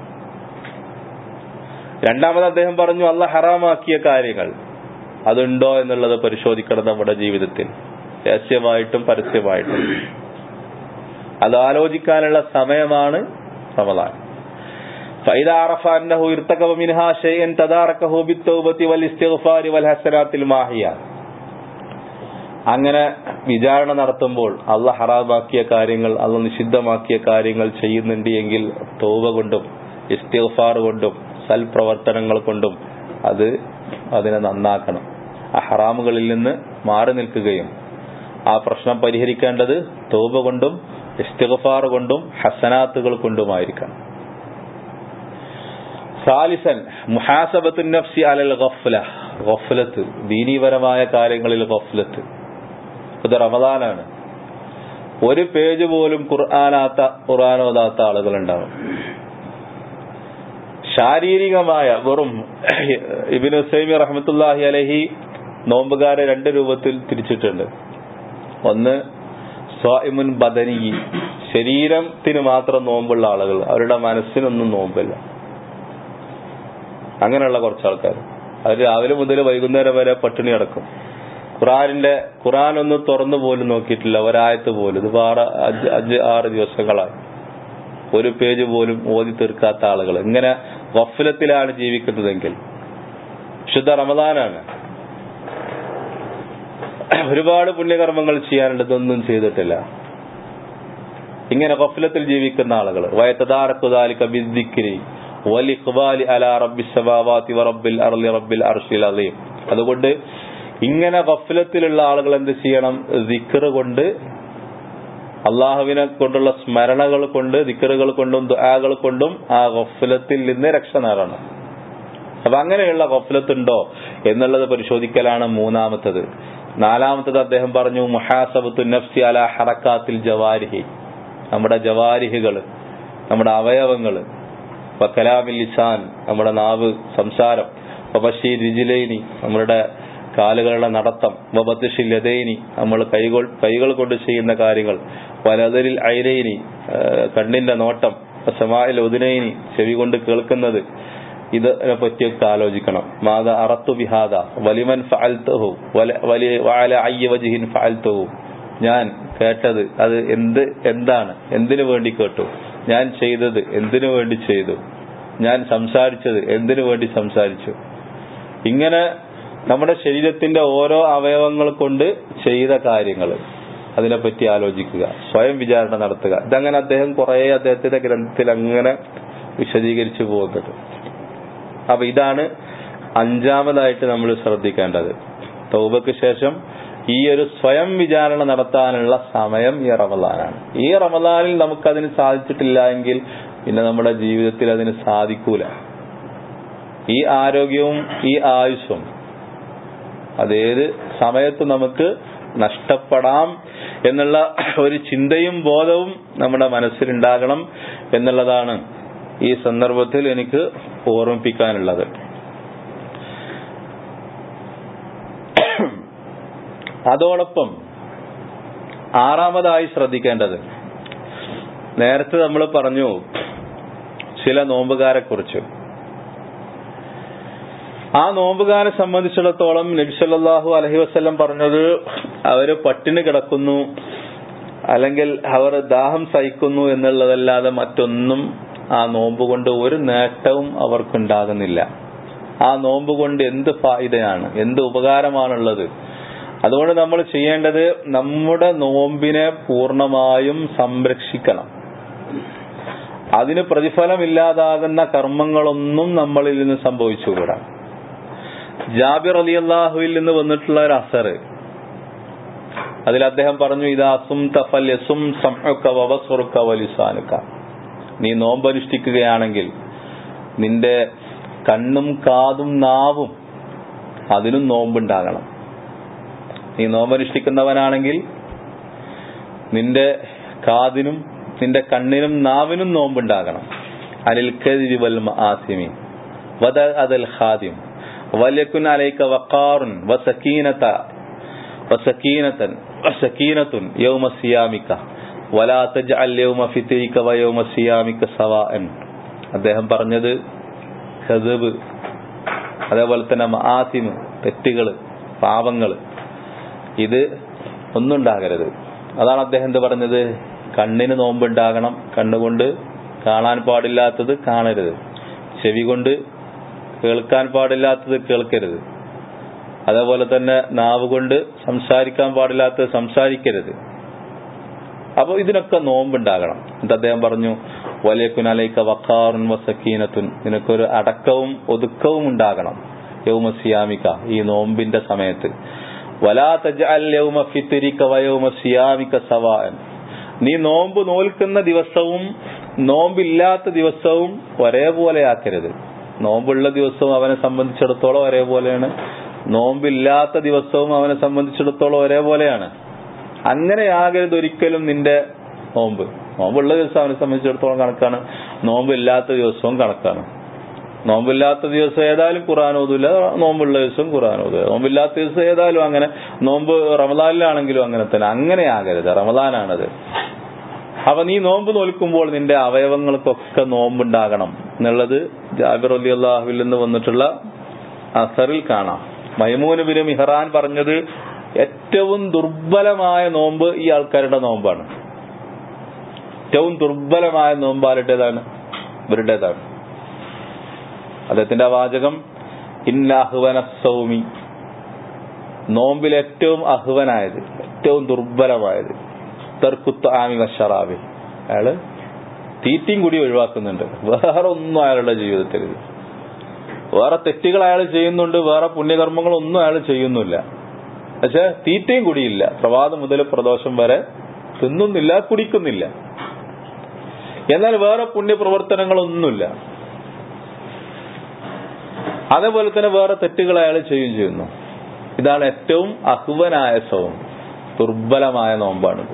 A: രണ്ടാമത് അദ്ദേഹം പറഞ്ഞു അല്ല ഹറാമാക്കിയ കാര്യങ്ങൾ അതുണ്ടോ എന്നുള്ളത് പരിശോധിക്കണം നമ്മുടെ ജീവിതത്തിൽ രഹസ്യമായിട്ടും പരസ്യമായിട്ടും അത് ആലോചിക്കാനുള്ള സമയമാണ് റമദാൻ فإذا عرف أنه ارتكب منها شيئا تداركه بالتوبة والاستغفار والحسنات الماحية അങ്ങനെ വിചാരണ നടത്തുമ്പോൾ അള്ള ഹറാമാക്കിയ കാര്യങ്ങൾ അള്ള നിഷിദ്ധമാക്കിയ കാര്യങ്ങൾ ചെയ്യുന്നുണ്ട് എങ്കിൽ തോവ കൊണ്ടും ഇസ്തിഗ്ഫാർ കൊണ്ടും സൽപ്രവർത്തനങ്ങൾ കൊണ്ടും അത് അതിനെ നന്നാക്കണം ആ ഹറാമുകളിൽ നിന്ന് മാറി നിൽക്കുകയും ആ പ്രശ്നം പരിഹരിക്കേണ്ടത് തോപ കൊണ്ടും ഇസ്തിഗ്ഫാർ കൊണ്ടും ഹസനാത്തുകൾ കൊണ്ടുമായിരിക്കണം സാലിസൻ മുഹാസബത്തു നഫ്സി അലൽ ഗഫ്ല ഗഫ്ലത്ത് ദീനീപരമായ കാര്യങ്ങളിൽ ഗഫ്ലത്ത് ഇത് റമദാനാണ് ഒരു പേജ് പോലും ഖുർആാനാത്ത ഖുർആാനോദാത്ത ആളുകളുണ്ടാവും ശാരീരികമായ വെറും ഇബിൻ ഹുസൈമി റഹമത്തുല്ലാഹി അലഹി നോമ്പുകാരെ രണ്ട് രൂപത്തിൽ തിരിച്ചിട്ടുണ്ട് ഒന്ന് സ്വാഇമുൻ ബദനി ശരീരത്തിന് മാത്രം നോമ്പുള്ള ആളുകൾ അവരുടെ മനസ്സിനൊന്നും നോമ്പില്ല അങ്ങനെയുള്ള കുറച്ച് ആൾക്കാർ അവർ രാവിലെ മുതൽ വൈകുന്നേരം വരെ പട്ടിണി അടക്കും ഖുറാനിന്റെ ഖുറാൻ ഒന്ന് തുറന്നു പോലും നോക്കിയിട്ടില്ല ഒരായത്ത് പോലും ഇത് ആറ് അഞ്ച് അഞ്ച് ആറ് ദിവസങ്ങളായി ഒരു പേജ് പോലും ഓതി തീർക്കാത്ത ആളുകൾ ഇങ്ങനെ വഫലത്തിലാണ് ജീവിക്കുന്നതെങ്കിൽ ശുദ്ധ റമദാനാണ് ഒരുപാട് പുണ്യകർമ്മങ്ങൾ ചെയ്യാനുണ്ട് ഇതൊന്നും ചെയ്തിട്ടില്ല ഇങ്ങനെ ഗഫലത്തിൽ ജീവിക്കുന്ന ആളുകൾ വയത്തദാരക്കുദാലിക ബിദ്ദിക്രി വലിഖ്ബാലി അലാ റബ്ബി സമാവാതി വറബ്ബിൽ അർളി റബ്ബിൽ അർഷിൽ അലീം അതുകൊണ്ട് ഇങ്ങനെ ഗഫലത്തിലുള്ള ആളുകൾ എന്ത് ചെയ്യണം ദിക്ർ കൊണ്ട് അള്ളാഹുവിനെ കൊണ്ടുള്ള സ്മരണകൾ കൊണ്ട് ദിക്കറുകൾ കൊണ്ടും ദുആകൾ കൊണ്ടും ആ ഗഫലത്തിൽ നിന്ന് രക്ഷ നേടണം അപ്പൊ അങ്ങനെയുള്ള ഗഫലത്തുണ്ടോ എന്നുള്ളത് പരിശോധിക്കലാണ് മൂന്നാമത്തത് നാലാമത്തത് അദ്ദേഹം പറഞ്ഞു മുഹാസബത്തു നഫ്സി അല ഹറക്കാത്തിൽ ജവാരിഹി നമ്മുടെ ജവാരിഹികൾ നമ്മുടെ അവയവങ്ങള് കലാമിൽ ലിസാൻ നമ്മുടെ നാവ് സംസാരം ബഷീർ രിജിലൈനി നമ്മളുടെ കാലുകളുടെ നടത്തം വബത്തിഷിൽ ലതൈനി നമ്മൾ കൈകൾ കൈകൾ കൊണ്ട് ചെയ്യുന്ന കാര്യങ്ങൾ വലതരിൽ ഐരൈനി കണ്ണിന്റെ നോട്ടം സമായിൽ ഉദിനൈനി ചെവി കൊണ്ട് കേൾക്കുന്നത് ഇതിനെ പറ്റിയൊക്കെ ആലോചിക്കണം മാത അറത്തു ബിഹാദ വലിമൻ ഫഅൽതഹു വലിയ വാല അയ്യ വജിഹിൻ ഫഅൽതഹു ഞാൻ കേട്ടത് അത് എന്ത് എന്താണ് എന്തിനു വേണ്ടി കേട്ടു ഞാൻ ചെയ്തത് എന്തിനു വേണ്ടി ചെയ്തു ഞാൻ സംസാരിച്ചത് എന്തിനു വേണ്ടി സംസാരിച്ചു ഇങ്ങനെ നമ്മുടെ ശരീരത്തിന്റെ ഓരോ അവയവങ്ങൾ കൊണ്ട് ചെയ്ത കാര്യങ്ങൾ അതിനെപ്പറ്റി ആലോചിക്കുക സ്വയം വിചാരണ നടത്തുക ഇതങ്ങനെ അദ്ദേഹം കുറെ അദ്ദേഹത്തിന്റെ ഗ്രന്ഥത്തിൽ അങ്ങനെ വിശദീകരിച്ചു പോകുന്നത് അപ്പൊ ഇതാണ് അഞ്ചാമതായിട്ട് നമ്മൾ ശ്രദ്ധിക്കേണ്ടത് തൗബക്ക് ശേഷം ഈ ഒരു സ്വയം വിചാരണ നടത്താനുള്ള സമയം ഈ റമദാനാണ് ഈ റമദാനിൽ നമുക്കതിന് സാധിച്ചിട്ടില്ല എങ്കിൽ പിന്നെ നമ്മുടെ ജീവിതത്തിൽ അതിന് സാധിക്കൂല ഈ ആരോഗ്യവും ഈ ആയുസ്സും അതേത് സമയത്ത് നമുക്ക് നഷ്ടപ്പെടാം എന്നുള്ള ഒരു ചിന്തയും ബോധവും നമ്മുടെ മനസ്സിലുണ്ടാകണം എന്നുള്ളതാണ് ഈ സന്ദർഭത്തിൽ എനിക്ക് ഓർമ്മിപ്പിക്കാനുള്ളത് അതോടൊപ്പം ആറാമതായി ശ്രദ്ധിക്കേണ്ടത് നേരത്തെ നമ്മൾ പറഞ്ഞു ചില നോമ്പുകാരെ കുറിച്ച് ആ നോമ്പുകാരെ സംബന്ധിച്ചിടത്തോളം നബിസല്ലാഹു അലഹി വസ്ല്ലം പറഞ്ഞത് അവര് പട്ടിണി കിടക്കുന്നു അല്ലെങ്കിൽ അവർ ദാഹം സഹിക്കുന്നു എന്നുള്ളതല്ലാതെ മറ്റൊന്നും ആ നോമ്പ് കൊണ്ട് ഒരു നേട്ടവും അവർക്കുണ്ടാകുന്നില്ല ആ നോമ്പ് കൊണ്ട് എന്ത് ഫായിദയാണ് എന്ത് ഉപകാരമാണുള്ളത് അതുകൊണ്ട് നമ്മൾ ചെയ്യേണ്ടത് നമ്മുടെ നോമ്പിനെ പൂർണ്ണമായും സംരക്ഷിക്കണം അതിന് പ്രതിഫലമില്ലാതാകുന്ന കർമ്മങ്ങളൊന്നും നമ്മളിൽ നിന്ന് സംഭവിച്ചുകൂടാ ജാബിർ അലി അള്ളാഹുവിൽ നിന്ന് വന്നിട്ടുള്ള ഒരു അസർ അതിൽ അദ്ദേഹം പറഞ്ഞു ഇതാ സും തഫല്യസും വലിസാനുക്ക നീ നോമ്പനുഷ്ഠിക്കുകയാണെങ്കിൽ നിന്റെ കണ്ണും കാതും നാവും അതിനും നോമ്പുണ്ടാകണം നീ നോമ്പനുഷ്ഠിക്കുന്നവനാണെങ്കിൽ നിന്റെ കാതിനും നിന്റെ കണ്ണിനും നാവിനും നോമ്പുണ്ടാകണം അനിൽ കതിരിവൽ ആസിമി വദ അതൽ ഖാദിം വലക്കുൻ അലൈക വഖാറുൻ വസക്കീനത വസക്കീനതൻ വസക്കീനത്തുൻ യൗമ സിയാമിക വലാ തജ്അൽ യൗമ ഫിത്രിക വയൗമ സിയാമിക സവാഅൻ അദ്ദേഹം പറഞ്ഞത് കദബ് അതേപോലെ തന്നെ മആസിമ് തെറ്റുകള് പാപങ്ങള് ഇത് ഒന്നുണ്ടാകരുത് അതാണ് അദ്ദേഹം എന്ത് പറഞ്ഞത് കണ്ണിന് നോമ്പുണ്ടാകണം കണ്ണുകൊണ്ട് കാണാൻ പാടില്ലാത്തത് കാണരുത് ചെവി കൊണ്ട് കേൾക്കാൻ പാടില്ലാത്തത് കേൾക്കരുത് അതേപോലെ തന്നെ നാവ് കൊണ്ട് സംസാരിക്കാൻ പാടില്ലാത്തത് സംസാരിക്കരുത് അപ്പൊ ഇതിനൊക്കെ നോമ്പുണ്ടാകണം എന്നിട്ട് അദ്ദേഹം പറഞ്ഞു വലിയക്കുനലൈക്ക വക്കാറുൻ വസക്കീനത്തുൻ നിനക്കൊരു അടക്കവും ഒതുക്കവും ഉണ്ടാകണം യൗമസിയാമിക ഈ നോമ്പിന്റെ സമയത്ത് വലാ തജഅൽ യൗമ ഫിത്രിക വയൗമ സിയാമിക സവാഅൻ നീ നോമ്പ് നോൽക്കുന്ന ദിവസവും നോമ്പില്ലാത്ത ദിവസവും ഒരേപോലെ ആക്കരുത് നോമ്പുള്ള ദിവസവും അവനെ സംബന്ധിച്ചിടത്തോളം ഒരേപോലെയാണ് നോമ്പില്ലാത്ത ദിവസവും അവനെ സംബന്ധിച്ചിടത്തോളം ഒരേപോലെയാണ് അങ്ങനെയാകരുത് ഒരിക്കലും നിന്റെ നോമ്പ് നോമ്പുള്ള ദിവസം അവനെ സംബന്ധിച്ചിടത്തോളം കണക്കാണ് നോമ്പില്ലാത്ത ദിവസവും കണക്കാണ് നോമ്പില്ലാത്ത ദിവസം ഏതായാലും ഖുർആൻ ഓതൂല നോമ്പുള്ള ദിവസം ഖുർആൻ ഓതുക നോമ്പില്ലാത്ത ദിവസം ഏതായാലും അങ്ങനെ നോമ്പ് റമദാനിലാണെങ്കിലും അങ്ങനെ തന്നെ അങ്ങനെ ആകരുത് റമദാനാണത് അപ്പൊ നീ നോമ്പ് നോൽക്കുമ്പോൾ നിന്റെ അവയവങ്ങൾക്കൊക്കെ നോമ്പുണ്ടാകണം എന്നുള്ളത് ജാബിർ അലി അള്ളാഹുവിൽ നിന്ന് വന്നിട്ടുള്ള അസറിൽ കാണാം മൈമൂന് ബിൻ മിഹ്റാൻ പറഞ്ഞത് ഏറ്റവും ദുർബലമായ നോമ്പ് ഈ ആൾക്കാരുടെ നോമ്പാണ് ഏറ്റവും ദുർബലമായ നോമ്പ് ആരുടേതാണ് ഇവരുടേതാണ് അദ്ദേഹത്തിന്റെ ആ വാചകം ഇന്ന അഹ്വന സൗമി നോമ്പിൽ ഏറ്റവും അഹ്വനായത് ഏറ്റവും ദുർബലമായത് തർക്കുത്ത് ആമി വഷറാബി അയാള് തീറ്റയും കൂടി ഒഴിവാക്കുന്നുണ്ട് വേറെ ഒന്നും അയാളുടെ ജീവിതത്തിൽ വേറെ തെറ്റുകൾ അയാൾ ചെയ്യുന്നുണ്ട് വേറെ പുണ്യകർമ്മങ്ങളൊന്നും അയാൾ ചെയ്യുന്നില്ല പക്ഷെ തീറ്റയും കൂടിയില്ല പ്രഭാതം മുതൽ പ്രദോഷം വരെ തിന്നുന്നില്ല കുടിക്കുന്നില്ല എന്നാൽ വേറെ പുണ്യപ്രവർത്തനങ്ങളൊന്നുമില്ല അതേപോലെ തന്നെ വേറെ തെറ്റുകൾ അയാൾ ചെയ്യുകയും ചെയ്യുന്നു ഇതാണ് ഏറ്റവും അഹ്വനായ സൗം ദുർബലമായ നോമ്പാണിത്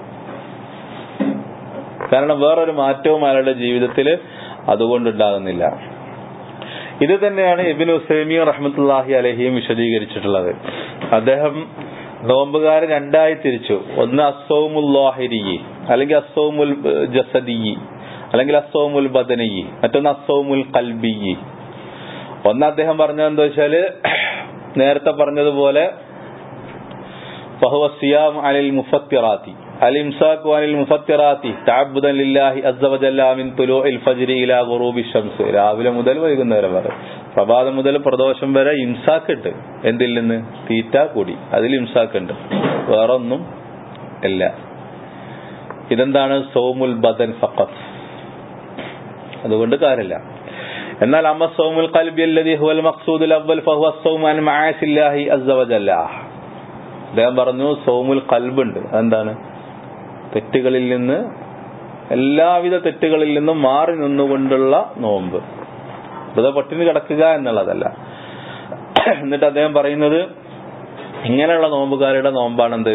A: കാരണം വേറൊരു മാറ്റവും അയാളുടെ ജീവിതത്തിൽ അതുകൊണ്ടുണ്ടാകുന്നില്ല ഇത് തന്നെയാണ് ഇബിൻ ഹുസൈമി റഹ്മത്തുല്ലാഹി അലഹിയും വിശദീകരിച്ചിട്ടുള്ളത് അദ്ദേഹം നോമ്പുകാരെ രണ്ടായി തിരിച്ചു ഒന്ന് അസോമുൽ ലാഹിരി അല്ലെങ്കിൽ അസോമുൽ ജസദി അല്ലെങ്കിൽ അസോമുൽ ബദനി മറ്റൊന്ന് അസോമുൽ കൽബി ഒന്ന് അദ്ദേഹം പറഞ്ഞത് എന്താ വെച്ചാല് നേരത്തെ പറഞ്ഞതുപോലെ ഫഹുവ സിയാം അനിൽ മുഫത്തിറാത്തി അൽ ഇംസാഖു അനിൽ മുഫത്തിറാത്തി തഅബ്ബുദൻ ലില്ലാഹി അസ്സ വജല്ല മിൻ തുലൂഇൽ ഫജ്രി ഇലാ ഗുറൂബി ശംസ് രാവിലെ മുതൽ വൈകുന്നേരം വരെ പ്രഭാതം മുതൽ പ്രദോഷം വരെ ഇംസാക്ക് ഉണ്ട് എന്തിൽ നിന്ന് തീറ്റ കൂടി അതിൽ ഇംസാക്ക് ഉണ്ട് വേറെ ഒന്നും ഇല്ല ഇതെന്താണ് സോമുൽ ബദൻ ഫഖത്ത് അതുകൊണ്ട് കാര്യമില്ല എന്നാൽ അമ്മ സോമുൽ ഖൽബി അല്ലദി ഹുവൽ മഖ്സൂദുൽ അവ്വൽ ഫഹുവ സൗമു അൻ മആസില്ലാഹി അസ്സ വജല്ല അദ്ദേഹം പറഞ്ഞു സോമുൽ കൽബുണ്ട് എന്താണ് തെറ്റുകളിൽ നിന്ന് എല്ലാവിധ തെറ്റുകളിൽ നിന്നും മാറി നിന്നുകൊണ്ടുള്ള നോമ്പ് വെറുതെ പട്ടിണി കിടക്കുക എന്നുള്ളതല്ല എന്നിട്ട് അദ്ദേഹം പറയുന്നത് ഇങ്ങനെയുള്ള നോമ്പുകാരുടെ നോമ്പാണെന്ത്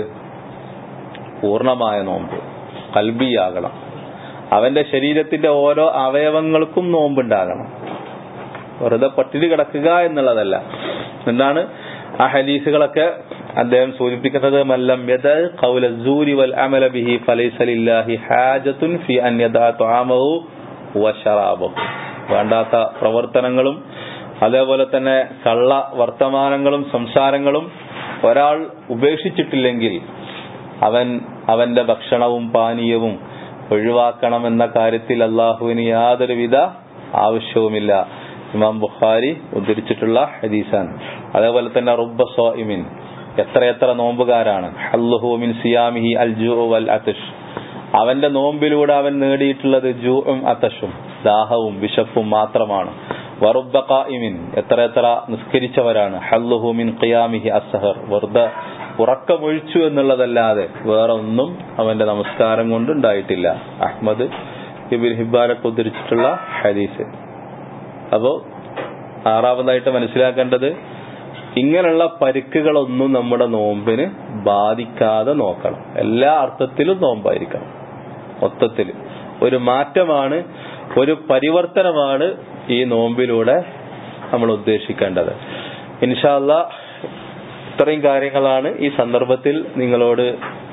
A: പൂർണമായ നോമ്പ് കൽബിയാകണം അവന്റെ ശരീരത്തിന്റെ ഓരോ അവയവങ്ങൾക്കും നോമ്പുണ്ടാകണം വെറുതെ പട്ടിണി കിടക്കുക എന്നുള്ളതല്ല എന്താണ് ആ ഹദീസുകളൊക്കെ അദ്ദേഹം സൂചിപ്പിക്കുന്നത് മല്ലം യദൽ ഖൗല സൂരി വൽ അമല ബിഹി ഫലൈസ ലില്ലാഹി ഹാജത്തുൻ ഫി അൻ യദഅ തുആമഹു വ ശറാബഹു വേണ്ടാത്ത പ്രവർത്തനങ്ങളും അതേപോലെ തന്നെ കള്ള വർത്തമാനങ്ങളും സംസാരങ്ങളും ഒരാൾ ഉപേക്ഷിച്ചിട്ടില്ലെങ്കിൽ അവൻ അവന്റെ ഭക്ഷണവും പാനീയവും ഒഴിവാക്കണമെന്ന കാര്യത്തിൽ അള്ളാഹുവിന് യാതൊരുവിധ ആവശ്യവുമില്ല ഇമാം ബുഖാരി ഉദ്ധരിച്ചിട്ടുള്ള ഹദീസാണ് അതേപോലെ തന്നെ റുബ്ബ സോയിമിൻ എത്രയെത്ര നോമ്പുകാരാണ് ഹല്ലുഹുമിൻ സിയാമിഹി അൽ ജൂ വൽ അതഷ് അവന്റെ നോമ്പിലൂടെ അവൻ നേടിയിട്ടുള്ളത് ജൂഉം അതഷും ദാഹവും വിശപ്പും മാത്രമാണ് വറുബ്ബ ഖായിമിൻ എത്ര എത്ര നിസ്കരിച്ചവരാണ് ഹല്ലുഹുമിൻ ഖിയാമിഹി അസ്ഹർ വെറുതെ ഉറക്കമൊഴിച്ചു എന്നുള്ളതല്ലാതെ വേറെ ഒന്നും അവന്റെ നമസ്കാരം കൊണ്ട് ഉണ്ടായിട്ടില്ല അഹ്മദ് ഇബിൻ ഹിബാനൊക്കെ ഉദ്ധരിച്ചിട്ടുള്ള ഹദീസ് അപ്പോ ആറാമതായിട്ട് മനസ്സിലാക്കേണ്ടത് ഇങ്ങനെയുള്ള പരിക്കുകളൊന്നും നമ്മുടെ നോമ്പിന് ബാധിക്കാതെ നോക്കണം എല്ലാ അർത്ഥത്തിലും നോമ്പായിരിക്കണം മൊത്തത്തിൽ ഒരു മാറ്റമാണ് ഒരു പരിവർത്തനമാണ് ഈ നോമ്പിലൂടെ നമ്മൾ ഉദ്ദേശിക്കേണ്ടത് ഇൻഷാല്ല ഇത്രയും കാര്യങ്ങളാണ് ഈ സന്ദർഭത്തിൽ നിങ്ങളോട്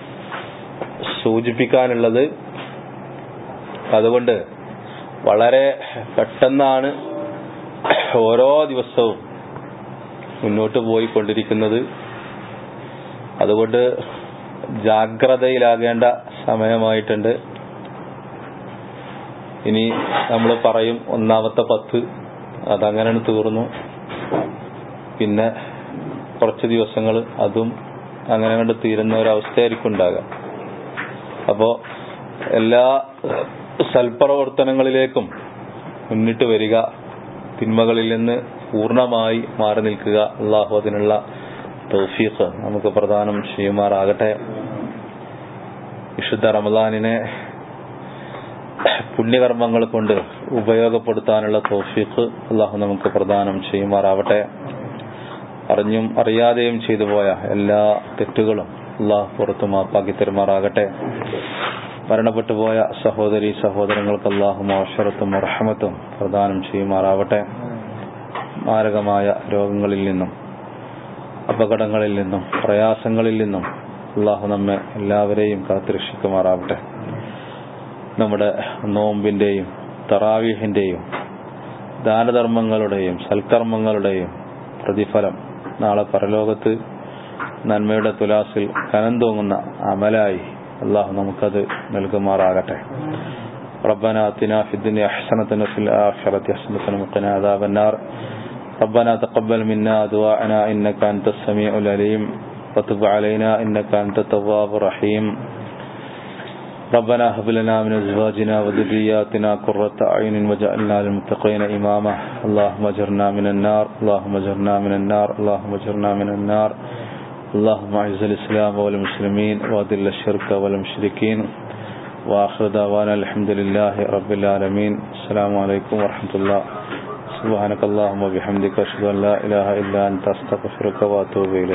A: സൂചിപ്പിക്കാനുള്ളത് അതുകൊണ്ട് വളരെ പെട്ടെന്നാണ് ഓരോ ദിവസവും മുന്നോട്ട് പോയിക്കൊണ്ടിരിക്കുന്നത് അതുകൊണ്ട് ജാഗ്രതയിലാകേണ്ട സമയമായിട്ടുണ്ട് ഇനി നമ്മൾ പറയും ഒന്നാമത്തെ പത്ത് അതങ്ങനെ തീർന്നു പിന്നെ കുറച്ച് ദിവസങ്ങൾ അതും അങ്ങനെ കണ്ട് തീരുന്ന ഒരവസ്ഥയായിരിക്കും ഉണ്ടാകുക അപ്പോ എല്ലാ സൽപ്രവർത്തനങ്ങളിലേക്കും മുന്നിട്ട് വരിക തിന്മകളിൽ നിന്ന് പൂർണ്ണമായി മാറി നിൽക്കുക അള്ളാഹു അതിനുള്ള തൗഫീഖ് നമുക്ക് പ്രദാനം ചെയ്യുമാറാകട്ടെ വിശുദ്ധ റമദാനിനെ പുണ്യകർമ്മങ്ങൾ കൊണ്ട് ഉപയോഗപ്പെടുത്താനുള്ള തൗഫീഖ് അള്ളാഹു നമുക്ക് പ്രദാനം ചെയ്യുമാറാവട്ടെ അറിഞ്ഞും അറിയാതെയും ചെയ്തു പോയ എല്ലാ തെറ്റുകളും അള്ളാഹു പുറത്തു മാപ്പാക്കി തരുമാറാകട്ടെ മരണപ്പെട്ടു പോയ സഹോദരി സഹോദരങ്ങൾക്ക് അള്ളാഹു മോശറത്തും റഹമത്തും പ്രദാനം ചെയ്യുമാറാവട്ടെ മാരകമായ രോഗങ്ങളിൽ നിന്നും അപകടങ്ങളിൽ നിന്നും പ്രയാസങ്ങളിൽ നിന്നും അള്ളാഹു നമ്മെ എല്ലാവരെയും കാത്തുരക്ഷിക്കുമാറാവട്ടെ നമ്മുടെ നോമ്പിന്റെയും തറാവീഹിന്റെയും ദാനധർമ്മങ്ങളുടെയും സൽക്കർമ്മങ്ങളുടെയും പ്രതിഫലം നാളെ പരലോകത്ത് നന്മയുടെ തുലാസിൽ കനം തൂങ്ങുന്ന അമലായി അള്ളാഹു നമുക്കത് നൽകുമാറാകട്ടെ ربنا اتنا في الدنيا حسنة وفي الآخرة حسنة وقنا عذاب النار ربنا تقبل منا دعاءنا إنك أنت السميع العليم وتب علينا إنك أنت التواب الرحيم ربنا هب لنا من أزواجنا وذرياتنا قرة أعين وجعلنا للمتقين إماما اللهم اجرنا من النار اللهم اجرنا من النار اللهم اجرنا من النار اللهم اعز الإسلام والمسلمين وأذل الشرك والمشركين وآخر دعوانا الحمد لله رب العالمين السلام عليكم ورحمة الله سبحانك اللهم وبحمدك أشهد أن لا إله إلا أنت أستغفرك وأتوب إليك